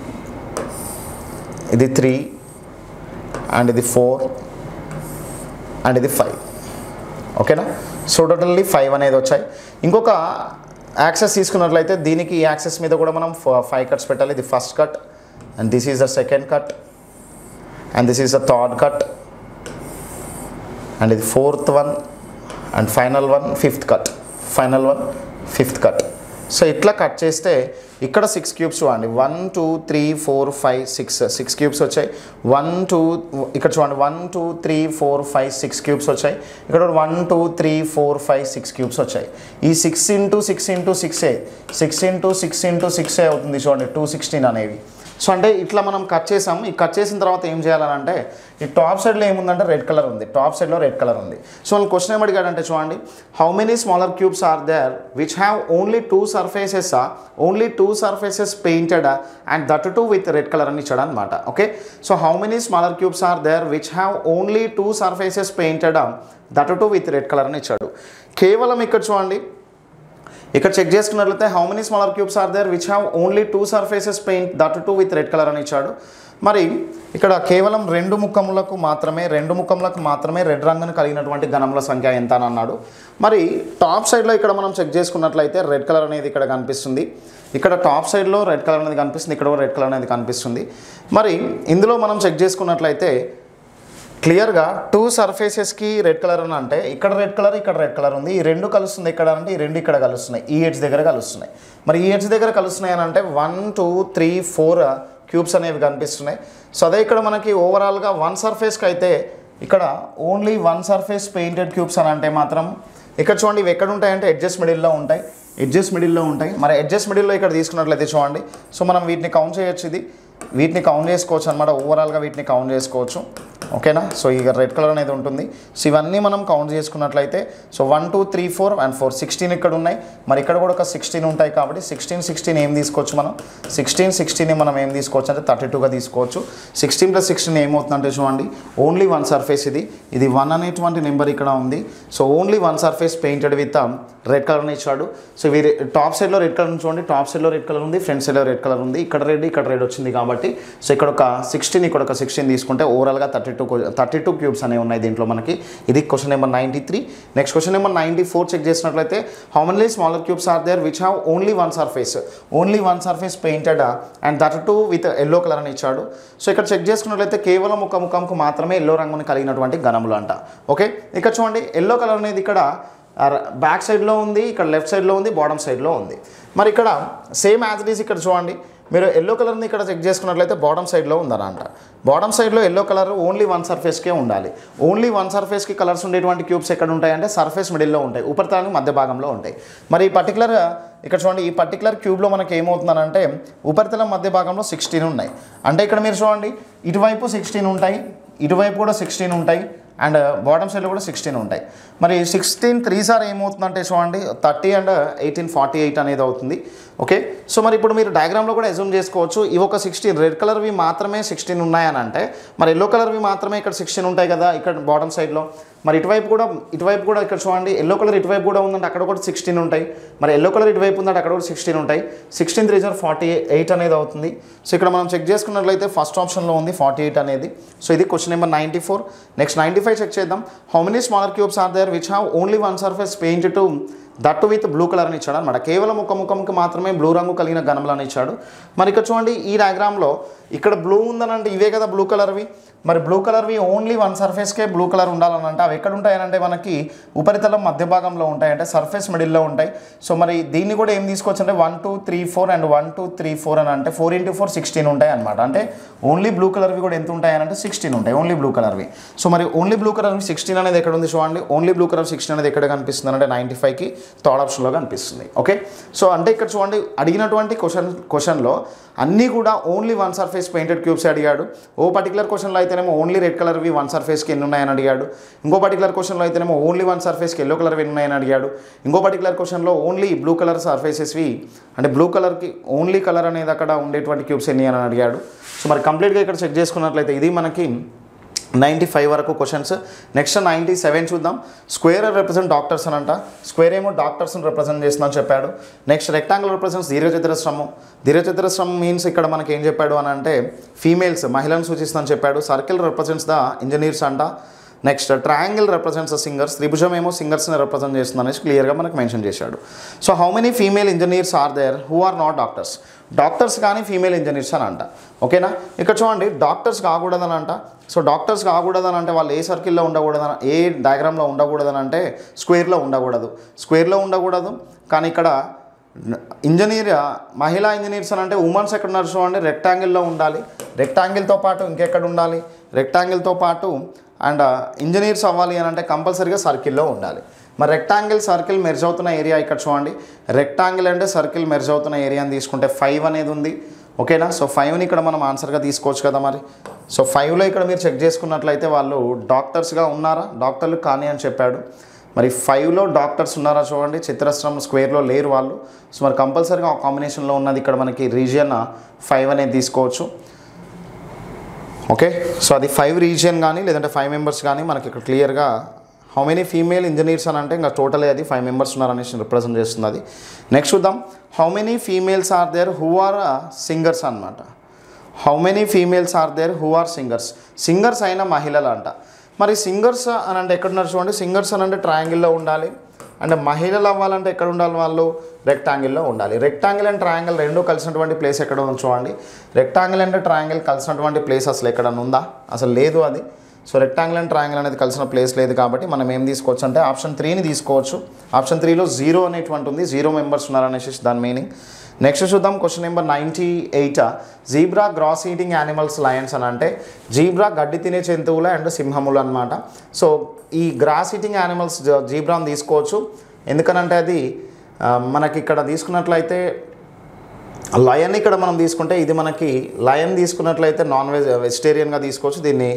Speaker 1: ఇది త్రీ అండ్ ఇది ఫోర్ అండ్ ఇది ఫైవ్ ఓకేనా సో టోటల్లీ ఫైవ్ అనేది వచ్చాయి ఇంకొక యాక్సెస్ తీసుకున్నట్లయితే దీనికి ఈ యాక్సెస్ మీద కూడా మనం ఫైవ్ కట్స్ పెట్టాలి ఇది first cut and this is the second cut and this is the third cut and ఇది fourth one and final one fifth cut final one fifth cut so ఇట్లా కట్ చేస్తే ఇక్కడ six cubes చూడండి one two three four five six six cubes వచ్చాయి one two ఇక్కడ చూడండి one two three four five six cubes వచ్చాయి ఇక్కడ one two three four five six cubes వచ్చాయి ఈ సిక్స్ ఇంటూ సిక్స్ ఇంటూ సిక్సే సిక్స్ ఇంటూ సిక్స్ ఇంటూ సిక్సే అవుతుంది చూడండి టూ సిక్స్టీన్ అనేవి సో అంటే ఇట్లా మనం కట్ చేసాం ఈ కట్ చేసిన తర్వాత ఏం చేయాలని అంటే ఈ టాప్ సైడ్లో ఏముందంటే రెడ్ కలర్ ఉంది టాప్ సైడ్లో రెడ్ కలర్ ఉంది సో వాళ్ళు క్వశ్చన్ ఏం అడిగాడంటే చూడండి how many smaller cubes are there which have only two surfaces only two surfaces painted and that too with red colour అని ఇచ్చాడు అనమాట okay so how many smaller cubes are there which have only two surfaces painted that too with red colour అని ఇచ్చాడు కేవలం ఇక్కడ చూడండి ఇక్కడ check చేసుకున్నట్లయితే how many smaller cubes are there which have only two surfaces paint that too with red colour అని ఇచ్చాడు మరి ఇక్కడ కేవలం రెండు ముఖములకు మాత్రమే రెండు ముఖములకు మాత్రమే రెడ్ రంగును కలిగినటువంటి గణముల సంఖ్య ఎంత అని అన్నాడు మరి టాప్ సైడ్లో ఇక్కడ మనం చెక్ చేసుకున్నట్లయితే రెడ్ కలర్ అనేది ఇక్కడ కనిపిస్తుంది ఇక్కడ టాప్ సైడ్లో రెడ్ కలర్ అనేది కనిపిస్తుంది ఇక్కడ కూడా రెడ్ కలర్ అనేది కనిపిస్తుంది మరి ఇందులో మనం చెక్ చేసుకున్నట్లయితే క్లియర్గా టూ సర్ఫేసెస్కి రెడ్ కలర్ అని అంటే ఇక్కడ రెడ్ కలర్ ఇక్కడ రెడ్ కలర్ ఉంది ఈ రెండు కలుస్తుంది ఇక్కడ అంటే ఈ రెండు ఇక్కడ కలుస్తున్నాయి ఈ ఎడ్జ్ దగ్గర కలుస్తున్నాయి మరి ఈ ఎడ్జ్ దగ్గర కలుస్తున్నాయి అని అంటే one two three four cubes అనేవి కనిపిస్తున్నాయి సో అదే ఇక్కడ మనకి ఓవరాల్గా వన్ సర్ఫేస్కి అయితే ఇక్కడ only one surface painted cubes అని అంటే మాత్రం ఇక్కడ చూడండి ఇవి ఎక్కడ ఉంటాయంటే ఎడ్జెస్ మిడిల్లో ఉంటాయి ఎడ్జెస్ మిడిల్లో ఉంటాయి మరి ఎడ్జెస్ మిడిల్లో ఇక్కడ తీసుకున్నట్లయితే చూడండి సో మనం వీటిని కౌంట్ చేయొచ్చు ఇది వీటిని కౌంట్ చేసుకోవచ్చు అనమాట ఓవరాల్గా వీటిని కౌంట్ చేసుకోవచ్చు ఓకేనా సో ఇక రెడ్ కలర్ అనేది ఉంటుంది సో ఇవన్నీ మనం కౌంట్ చేసుకున్నట్లయితే so one two three four and four sixteen ఇక్కడ ఉన్నాయి మరి ఇక్కడ కూడా ఒక సిక్స్టీన్ ఉంటాయి కాబట్టి సిక్స్టీన్ సిక్స్టీన్ ఏం తీసుకోవచ్చు మనం సిక్స్టీన్ సిక్స్టీన్ మనం ఏం తీసుకోవచ్చు అంటే థర్టీ టూగా తీసుకోవచ్చు సిక్స్టీన్ ప్లస్ సిక్స్టీన్ ఏమవుతుందంటే చూడండి ఓన్లీ వన్ సర్ఫేస్ ఇది ఇది వన్ అనేటువంటి నెంబర్ ఇక్కడ ఉంది so only one surface painted with red కలర్ని ఇచ్చాడు సో ఇవి టాప్ సైడ్లో రెడ్ కలర్ చూడండి టాప్ సైడ్లో రెడ్ కలర్ ఉంది ఫ్రంట్ సైడ్లో రెడ్ కలర్ ఉంది ఇక్కడ రెడ్ ఇక్కడ రెడ్ వచ్చింది కాబట్టి సో ఇక్కడ ఒక సిక్స్టీన్ ఇక్కడ ఒక సిక్స్టీన్ తీసుకుంటే ఓవరాల్గా thirty two thirty two cubes అనేవి ఉన్నాయి దీంట్లో మనకి ఇది question number ninety three next question number ninety four check చేసినట్లయితే how many smaller cubes are there which have only one surface only one surface painted and that too with yellow colour అని ఇచ్చాడు so ఇక్కడ check చేసుకున్నట్లయితే కేవలం ఒక ముఖంకు మాత్రమే yellow రంగుని కలిగినటువంటి గణములు అంట ఓకే ఇక్కడ చూడండి ఎల్లో కలర్ అనేది ఇక్కడ బ్యాక్ సైడ్లో ఉంది ఇక్కడ లెఫ్ట్ సైడ్లో ఉంది బాటమ్ సైడ్లో ఉంది మరి ఇక్కడ సేమ్ యాజ్ ఇట్ ఈస్ ఇక్కడ చూడండి మీరు ఎల్లో కలర్ని ఇక్కడ చెక్ చేసుకున్నట్లయితే బాటమ్ సైడ్లో ఉందనంట బాటమ్ సైడ్లో ఎల్లో కలర్ ఓన్లీ వన్ సర్ఫేస్కే ఉండాలి ఓన్లీ వన్ సర్ఫేస్కి కలర్స్ ఉండేటువంటి క్యూబ్స్ ఎక్కడ ఉంటాయంటే సర్ఫేస్ మిడిల్లో ఉంటాయి ఉపరితలానికి మధ్య భాగంలో ఉంటాయి మరి ఈ పర్టికులర్ ఇక్కడ చూడండి ఈ పర్టికులర్ క్యూబ్లో మనకి ఏమవుతుందనంటే ఉపరితలం మధ్య భాగంలో సిక్స్టీన్ ఉన్నాయి అంటే ఇక్కడ మీరు చూడండి ఇటువైపు సిక్స్టీన్ ఉంటాయి ఇటువైపు కూడా సిక్స్టీన్ ఉంటాయి అండ్ బాటమ్ సైడ్లో కూడా సిక్స్టీన్ ఉంటాయి మరి సిక్స్టీన్ త్రీ సార్ ఏమవుతుందంటే చూడండి thirty and eighteen forty eight అనేది అవుతుంది ఓకే సో మరి ఇప్పుడు మీరు డయాగ్రామ్లో కూడా ఎజ్యూమ్ చేసుకోవచ్చు ఇవి ఒక సిక్స్టీన్ రెడ్ కలర్వి మాత్రమే సిక్స్టీన్ ఉన్నాయని అంటే మరి ఎల్లో కలర్వి మాత్రమే ఇక్కడ సిక్స్టీన్ ఉంటాయి కదా ఇక్కడ బాటమ్ సైడ్లో మరి ఇటువైపు కూడా ఇటువైపు కూడా ఇక్కడ చూడండి ఎల్లో కలర్ ఇటువైపు కూడా ఉందంటే అక్కడ కూడా సిక్స్టీన్ ఉంటాయి మరి ఎల్లో కలర్ ఇటువైపు ఉందంటే అక్కడ కూడా సిక్స్టీన్ ఉంటాయి సిక్స్టీన్ త్రీ జార్ ఫార్టీ ఎయిట్ అనేది అవుతుంది సో ఇక్కడ మనం చెక్ చేసుకున్నట్లయితే ఫస్ట్ ఆప్షన్లో ఉంది ఫార్టీ ఎయిట్ అనేది సో ఇది question number ninety four next ninety five check చేద్దాం how many smaller cubes are there which have only one surface paint to that with blue colour అని ఇచ్చాడు అనమాట కేవలం ఒక ముఖంకి మాత్రమే బ్లూ రంగు కలిగిన గణములను ఇచ్చాడు మరి ఇక్కడ చూడండి ఈ డయాగ్రామ్లో ఇక్కడ బ్లూ ఉందనంటే ఇవే కదా బ్లూ కలర్వి మరి బ్లూ కలర్వి ఓన్లీ వన్ సర్ఫేస్కే బ్లూ కలర్ ఉండాలని అంటే అవి ఎక్కడ ఉంటాయనంటే మనకి ఉపరితలం మధ్య భాగంలో ఉంటాయి అంటే సర్ఫేస్ మిడిల్లో ఉంటాయి సో మరి దీన్ని కూడా ఏం తీసుకోవచ్చు అంటే one two three four and one two three four అని అంటే ఫోర్ ఇంటూ ఫోర్ సిక్స్టీన్ ఉంటాయి అనమాట అంటే ఓన్లీ బ్లూ కలర్వి కూడా ఎంత ఉంటాయి అని అంటే సిక్స్టీన్ ఉంటాయి ఓన్లీ బ్లూ కలర్వి సో మరి ఓన్లీ బ్లూ కలర్వి సిక్స్టీన్ అనేది ఎక్కడ ఉంది చూడండి ఓన్లీ బ్లూ కలర్ సిక్స్టీన్ అనేది ఎక్కడ కనిపిస్తుంది అంటే నైంటీ ఫైవ్కి థర్డ్ ఆప్షన్లో కనిపిస్తుంది ఓకే సో అంటే ఇక్కడ చూడండి అడిగినటువంటి క్వశ్చన్ క్వశ్చన్లో అన్నీ కూడా only one surface painted cubes అడిగాడు ఓ పర్టికులర్ క్వశ్చన్లో అయితేనేమో ఓన్లీ రెడ్ కలర్వి వన్ సర్ఫేస్కి ఎన్ని ఉన్నాయని అడిగాడు ఇంకో పర్టికులర్ క్వశ్చన్లో అయితేనేమో ఓన్లీ వన్ సర్ఫేస్కి ఎల్లో కలర్ ఎన్ని ఉన్నాయని అడిగాడు ఇంకో పర్టికులర్ క్వశ్చన్లో ఓన్లీ బ్లూ కలర్ సర్ఫేసెస్వి అంటే బ్లూ కలర్కి ఓన్లీ కలర్ అనేది అక్కడ ఉండేటువంటి క్యూబ్స్ ఎన్ని అని అడిగాడు సో మరి కంప్లీట్గా ఇక్కడ చెక్ చేసుకున్నట్లయితే ఇది మనకి నైంటీ ఫైవ్ వరకు క్వశ్చన్స్ నెక్స్ట్ నైంటీ సెవెన్ చూద్దాం స్క్వేర్ రిప్రజెంట్ డాక్టర్స్ అని అంట స్క్వేర్ ఏమో డాక్టర్స్ని రిప్రజెంట్ చేస్తుందని చెప్పాడు నెక్స్ట్ రెక్టాంగులర్ రిప్రజెంట్స్ దీర్ఘచతురస్రము దీర్ఘచతురస్రం మీన్స్ ఇక్కడ మనకి ఏం చెప్పాడు అని అంటే ఫీమేల్స్ మహిళలను సూచిస్తుందని చెప్పాడు సర్కిల్ రిప్రజెంట్స్ ద ఇంజనీర్స్ అంట నెక్స్ట్ ట్రయాంగిల్ రిప్రజెంట్స్ సింగర్స్ త్రిభుజం ఏమో సింగర్స్ని రిప్రజెంట్ చేస్తుంది అనేసి క్లియర్గా మనకు మెన్షన్ చేశాడు so how many female engineers are there who are not doctors doctors కానీ ఫీమేల్ ఇంజనీర్స్ అని అంట ఓకేనా ఇక్కడ చూడండి డాక్టర్స్ కాకూడదని అంట సో డాక్టర్స్ కాకూడదని అంటే వాళ్ళు ఏ సర్కిల్లో ఉండకూడదని ఏ డయాగ్రామ్లో ఉండకూడదని అంటే స్క్వేర్లో ఉండకూడదు స్క్వేర్లో ఉండకూడదు కానీ ఇక్కడ ఇంజనీర్ మహిళా ఇంజనీర్స్ అని అంటే ఉమెన్స్ ఎక్కడ ఉన్నారు చూడండి రెక్టాంగిల్లో ఉండాలి రెక్టాంగిల్తో పాటు ఇంకెక్కడ ఉండాలి రెక్టాంగిల్తో పాటు అండ్ ఇంజనీర్స్ అవ్వాలి అని అంటే కంపల్సరీగా సర్కిల్లో ఉండాలి మరి రెక్టాంగిల్ సర్కిల్ మెర్జ్ అవుతున్న ఏరియా ఇక్కడ చూడండి రెక్టాంగిల్ అంటే సర్కిల్ మెర్జ్ అవుతున్న ఏరియాని తీసుకుంటే ఫైవ్ అనేది ఉంది ఓకేనా సో ఫైవ్ని ఇక్కడ మనం ఆన్సర్గా తీసుకోవచ్చు కదా మరి సో ఫైవ్లో ఇక్కడ మీరు చెక్ చేసుకున్నట్లయితే వాళ్ళు డాక్టర్స్గా ఉన్నారా డాక్టర్లు కానీ అని చెప్పాడు మరి ఫైవ్లో డాక్టర్స్ ఉన్నారా చూడండి చిత్రస్రం స్క్వేర్లో లేరు వాళ్ళు సో మరి కంపల్సరీగా ఆ కాంబినేషన్లో ఉన్నది ఇక్కడ మనకి రీజియన్ ఫైవ్ అనేది తీసుకోవచ్చు ఓకే సో అది ఫైవ్ రీజియన్ కానీ లేదంటే ఫైవ్ మెంబర్స్ కానీ మనకి ఇక్కడ క్లియర్గా హౌ మెనీ ఫీమేల్ ఇంజనీర్స్ అని అంటే ఇంకా టోటల్ అది ఫైవ్ మెంబర్స్ ఉన్నారనేసి రిప్రజెంట్ చేస్తుంది అది నెక్స్ట్ చూద్దాం how many females are there who are singers అనమాట how many females are there who are singers singers అయిన మహిళలు అంట మరి సింగర్స్ అని అంటే ఎక్కడున్నారు చూడండి సింగర్స్ అని అంటే ట్రయాంగిల్లో ఉండాలి అంటే మహిళలు అవ్వాలంటే ఎక్కడ ఉండాలి వాళ్ళు రెక్టాంగిల్లో ఉండాలి రెక్టాంగిల్ అండ్ ట్రయాంగిల్ రెండు కలిసినటువంటి ప్లేస్ ఎక్కడ ఉంది చూడండి రెక్టాంగిల్ అండ్ ట్రయాంగిల్ కలిసినటువంటి ప్లేస్ అసలు ఎక్కడన్నా ఉందా అసలు లేదు అది సో రెక్టాంగిల్ అండ్ ట్రయాంగిల్ అనేది కలిసిన ప్లేస్ లేదు కాబట్టి మనం ఏం తీసుకోవచ్చు అంటే ఆప్షన్ త్రీని తీసుకోవచ్చు ఆప్షన్ త్రీలో జీరో అనేటువంటి ఉంది జీరో మెంబర్స్ ఉన్నారనేసి దాని మీనింగ్ నెక్స్ట్ చూద్దాం question number ninety eight zebra grass eating animals lions అని అంటే జీబ్రా గడ్డి తినే జంతువులు అండ్ సింహములు అనమాట సో ఈ గ్రాస్ ఈటింగ్ యానిమల్స్ జీబ్రాని తీసుకోవచ్చు ఎందుకనంటే అది ఆ, మనకి ఇక్కడ తీసుకున్నట్లయితే లయన్ ఇక్కడ మనం తీసుకుంటే ఇది మనకి లయన్ తీసుకున్నట్లయితే నాన్ వెజ్ వెజిటేరియన్గా తీసుకోవచ్చు దీన్ని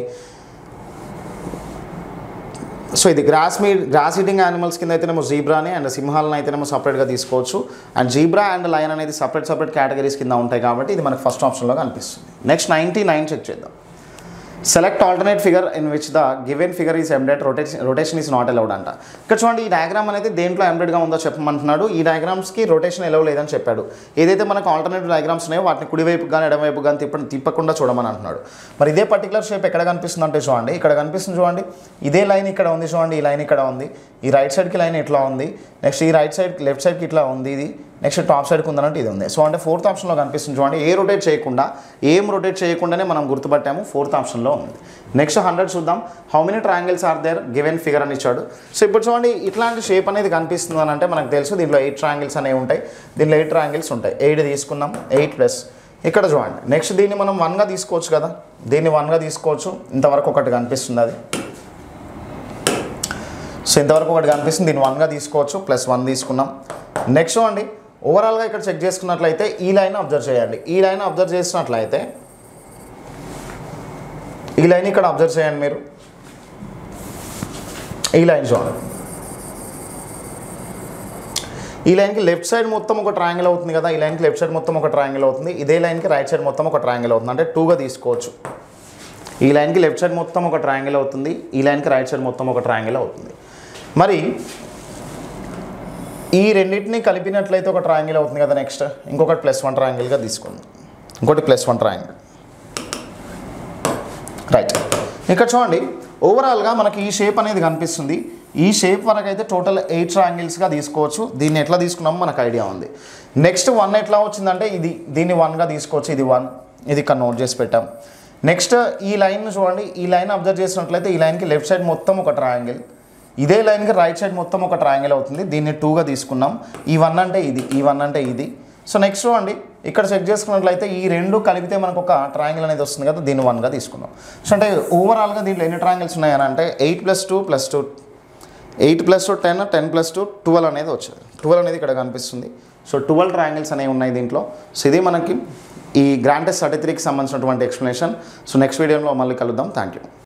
Speaker 1: సో ఇది గ్రాస్ మీ గ్రాస్ ఈటింగ్ యానిమల్స్ కింద అయితేనేమో జీబ్రాని అండ్ సింహాలను అయితేనేమో సపరేట్గా తీసుకోవచ్చు అండ్ జీబ్రా అండ్ లయన్ అనేది సపరేట్ సపరేట్ కేటగిరీస్ కింద ఉంటాయి కాబట్టి ఇది మనకు ఫస్ట్ ఆప్షన్లో కనిపిస్తుంది నెక్స్ట్ నైంటీ నైన్ చెక్ చేద్దాం select alternate figure in which the given figure is embedded rotation rotation is not allowed అంట ఇక్కడ చూడండి ఈ డయాగ్రామ్ అనేది దేంట్లో ఎంబెడ్గా ఉందో చెప్పమంటున్నాడు ఈ డయాగ్రామ్స్కి రొటేషన్ ఎలవ్ లేదని చెప్పాడు ఏదైతే మనకు ఆల్టర్నేటివ్ డయాగ్రామ్స్ ఉన్నాయో వాటిని కుడివైపు కానీ ఎడమవైపు కానీ తిప్ప తిప్పకుండా చూడమని అంటున్నాడు మరి ఇదే పర్టికులర్ షేప్ ఎక్కడ కనిపిస్తుంది అంటే చూడండి ఇక్కడ కనిపిస్తుంది చూడండి ఇదే లైన్ ఇక్కడ ఉంది చూడండి ఈ లైన్ ఇక్కడ ఉంది ఈ రైట్ సైడ్కి లైన్ ఇట్లా ఉంది నెక్స్ట్ ఈ రైట్ సైడ్ లెఫ్ట్ సైడ్కి ఇట్లా ఉంది ఇది నెక్స్ట్ టాప్ సైడ్కి ఉందన్నట్టు ఇది ఉంది సో అంటే ఫోర్త్ ఆప్షన్లో కనిపిస్తుంది చూడండి ఏ రొటేట్ చేయకుండా ఏం రొటేట్ చేయకుండానే మనం గుర్తుపట్టాము ఫోర్త్ ఆప్షన్లో ఉంది నెక్స్ట్ హండ్రెడ్ చూద్దాం how many triangles are there given figure అని ఇచ్చాడు సో ఇప్పుడు చూడండి ఇట్లాంటి షేప్ అనేది కనిపిస్తుంది అని అంటే మనకు తెలుసు దీంట్లో ఎయిట్ ట్రయాంగిల్స్ అనేవి ఉంటాయి దీంట్లో ఎయిట్ ట్రయాంగిల్స్ ఉంటాయి ఎయిట్ తీసుకున్నాం ఎయిట్ ప్లస్ ఇక్కడ చూడండి నెక్స్ట్ దీన్ని మనం వన్గా తీసుకోవచ్చు కదా దీన్ని వన్గా తీసుకోవచ్చు ఇంతవరకు ఒకటి కనిపిస్తుంది అది సో ఇంతవరకు ఒకటి కనిపిస్తుంది దీన్ని వన్గా తీసుకోవచ్చు ప్లస్ వన్ తీసుకున్నాం నెక్స్ట్ అండి ఓవరాల్గా ఇక్కడ చెక్ చేసుకున్నట్లయితే ఈ లైన్ అబ్జర్వ్ చేయండి ఈ లైన్ అబ్జర్వ్ చేసినట్లయితే ఈ లైన్ ఇక్కడ అబ్జర్వ్ చేయండి మీరు ఈ లైన్ చూడండి ఈ లైన్కి లెఫ్ట్ సైడ్ మొత్తం ఒక ట్రయాంగిల్ అవుతుంది కదా ఈ లైన్కి లెఫ్ట్ సైడ్ మొత్తం ఒక ట్రయాంగిల్ అవుతుంది ఇదే లైన్కి రైట్ సైడ్ మొత్తం ఒక ట్రయాంగిల్ అవుతుంది అంటే టూగా తీసుకోవచ్చు ఈ లైన్కి లెఫ్ట్ సైడ్ మొత్తం ఒక ట్రయాంగిల్ అవుతుంది ఈ లైన్కి రైట్ సైడ్ మొత్తం ఒక ట్రయాంగిల్ అవుతుంది మరి ఈ రెండింటిని కలిపినట్లయితే ఒక ట్రయాంగిల్ అవుతుంది కదా నెక్స్ట్ ఇంకొకటి ప్లస్ వన్ ట్రయాంగిల్గా తీసుకుందాం ఇంకోటి ప్లస్ వన్ ట్రయాంగిల్ రైట్ ఇక్కడ చూడండి ఓవరాల్గా మనకి ఈ షేప్ అనేది కనిపిస్తుంది ఈ షేప్ వరకు అయితే టోటల్ ఎయిట్ ట్రయాంగిల్స్గా తీసుకోవచ్చు దీన్ని ఎట్లా తీసుకున్నామో మనకు ఐడియా ఉంది నెక్స్ట్ వన్ ఎట్లా వచ్చిందంటే ఇది దీన్ని వన్గా తీసుకోవచ్చు ఇది వన్ ఇది ఇక్కడ నోట్ చేసి పెట్టాం నెక్స్ట్ ఈ లైన్ చూడండి ఈ లైన్ అబ్జర్వ్ చేసినట్లయితే ఈ లైన్కి లెఫ్ట్ సైడ్ మొత్తం ఒక ట్రయాంగిల్ ఇదే లైన్కి రైట్ సైడ్ మొత్తం ఒక ట్రయాంగిల్ అవుతుంది దీన్ని టూగా తీసుకున్నాం ఈ వన్ అంటే ఇది ఈ వన్ అంటే ఇది సో నెక్స్ట్ చూడండి ఇక్కడ చెక్ చేసుకున్నట్లయితే ఈ రెండు కలిపితే మనకు ఒక ట్రయాంగిల్ అనేది వస్తుంది కదా దీన్ని వన్గా తీసుకున్నాం సో అంటే ఓవరాల్గా దీంట్లో ఎన్ని ట్రయాంగిల్స్ ఉన్నాయని అంటే eight plus two plus two eight plus two ten ten plus two twelve అనేది వచ్చింది ట్వెల్వ్ అనేది ఇక్కడ కనిపిస్తుంది సో ట్వెల్వ్ ట్రయాంగిల్స్ అనేవి ఉన్నాయి దీంట్లో సో ఇది మనకి ఈ గ్రాంటెస్ థర్టీ త్రీకి సంబంధించినటువంటి ఎక్స్ప్లెనేషన్ సో నెక్స్ట్ వీడియోలో మళ్ళీ కలుద్దాం థ్యాంక్ యూ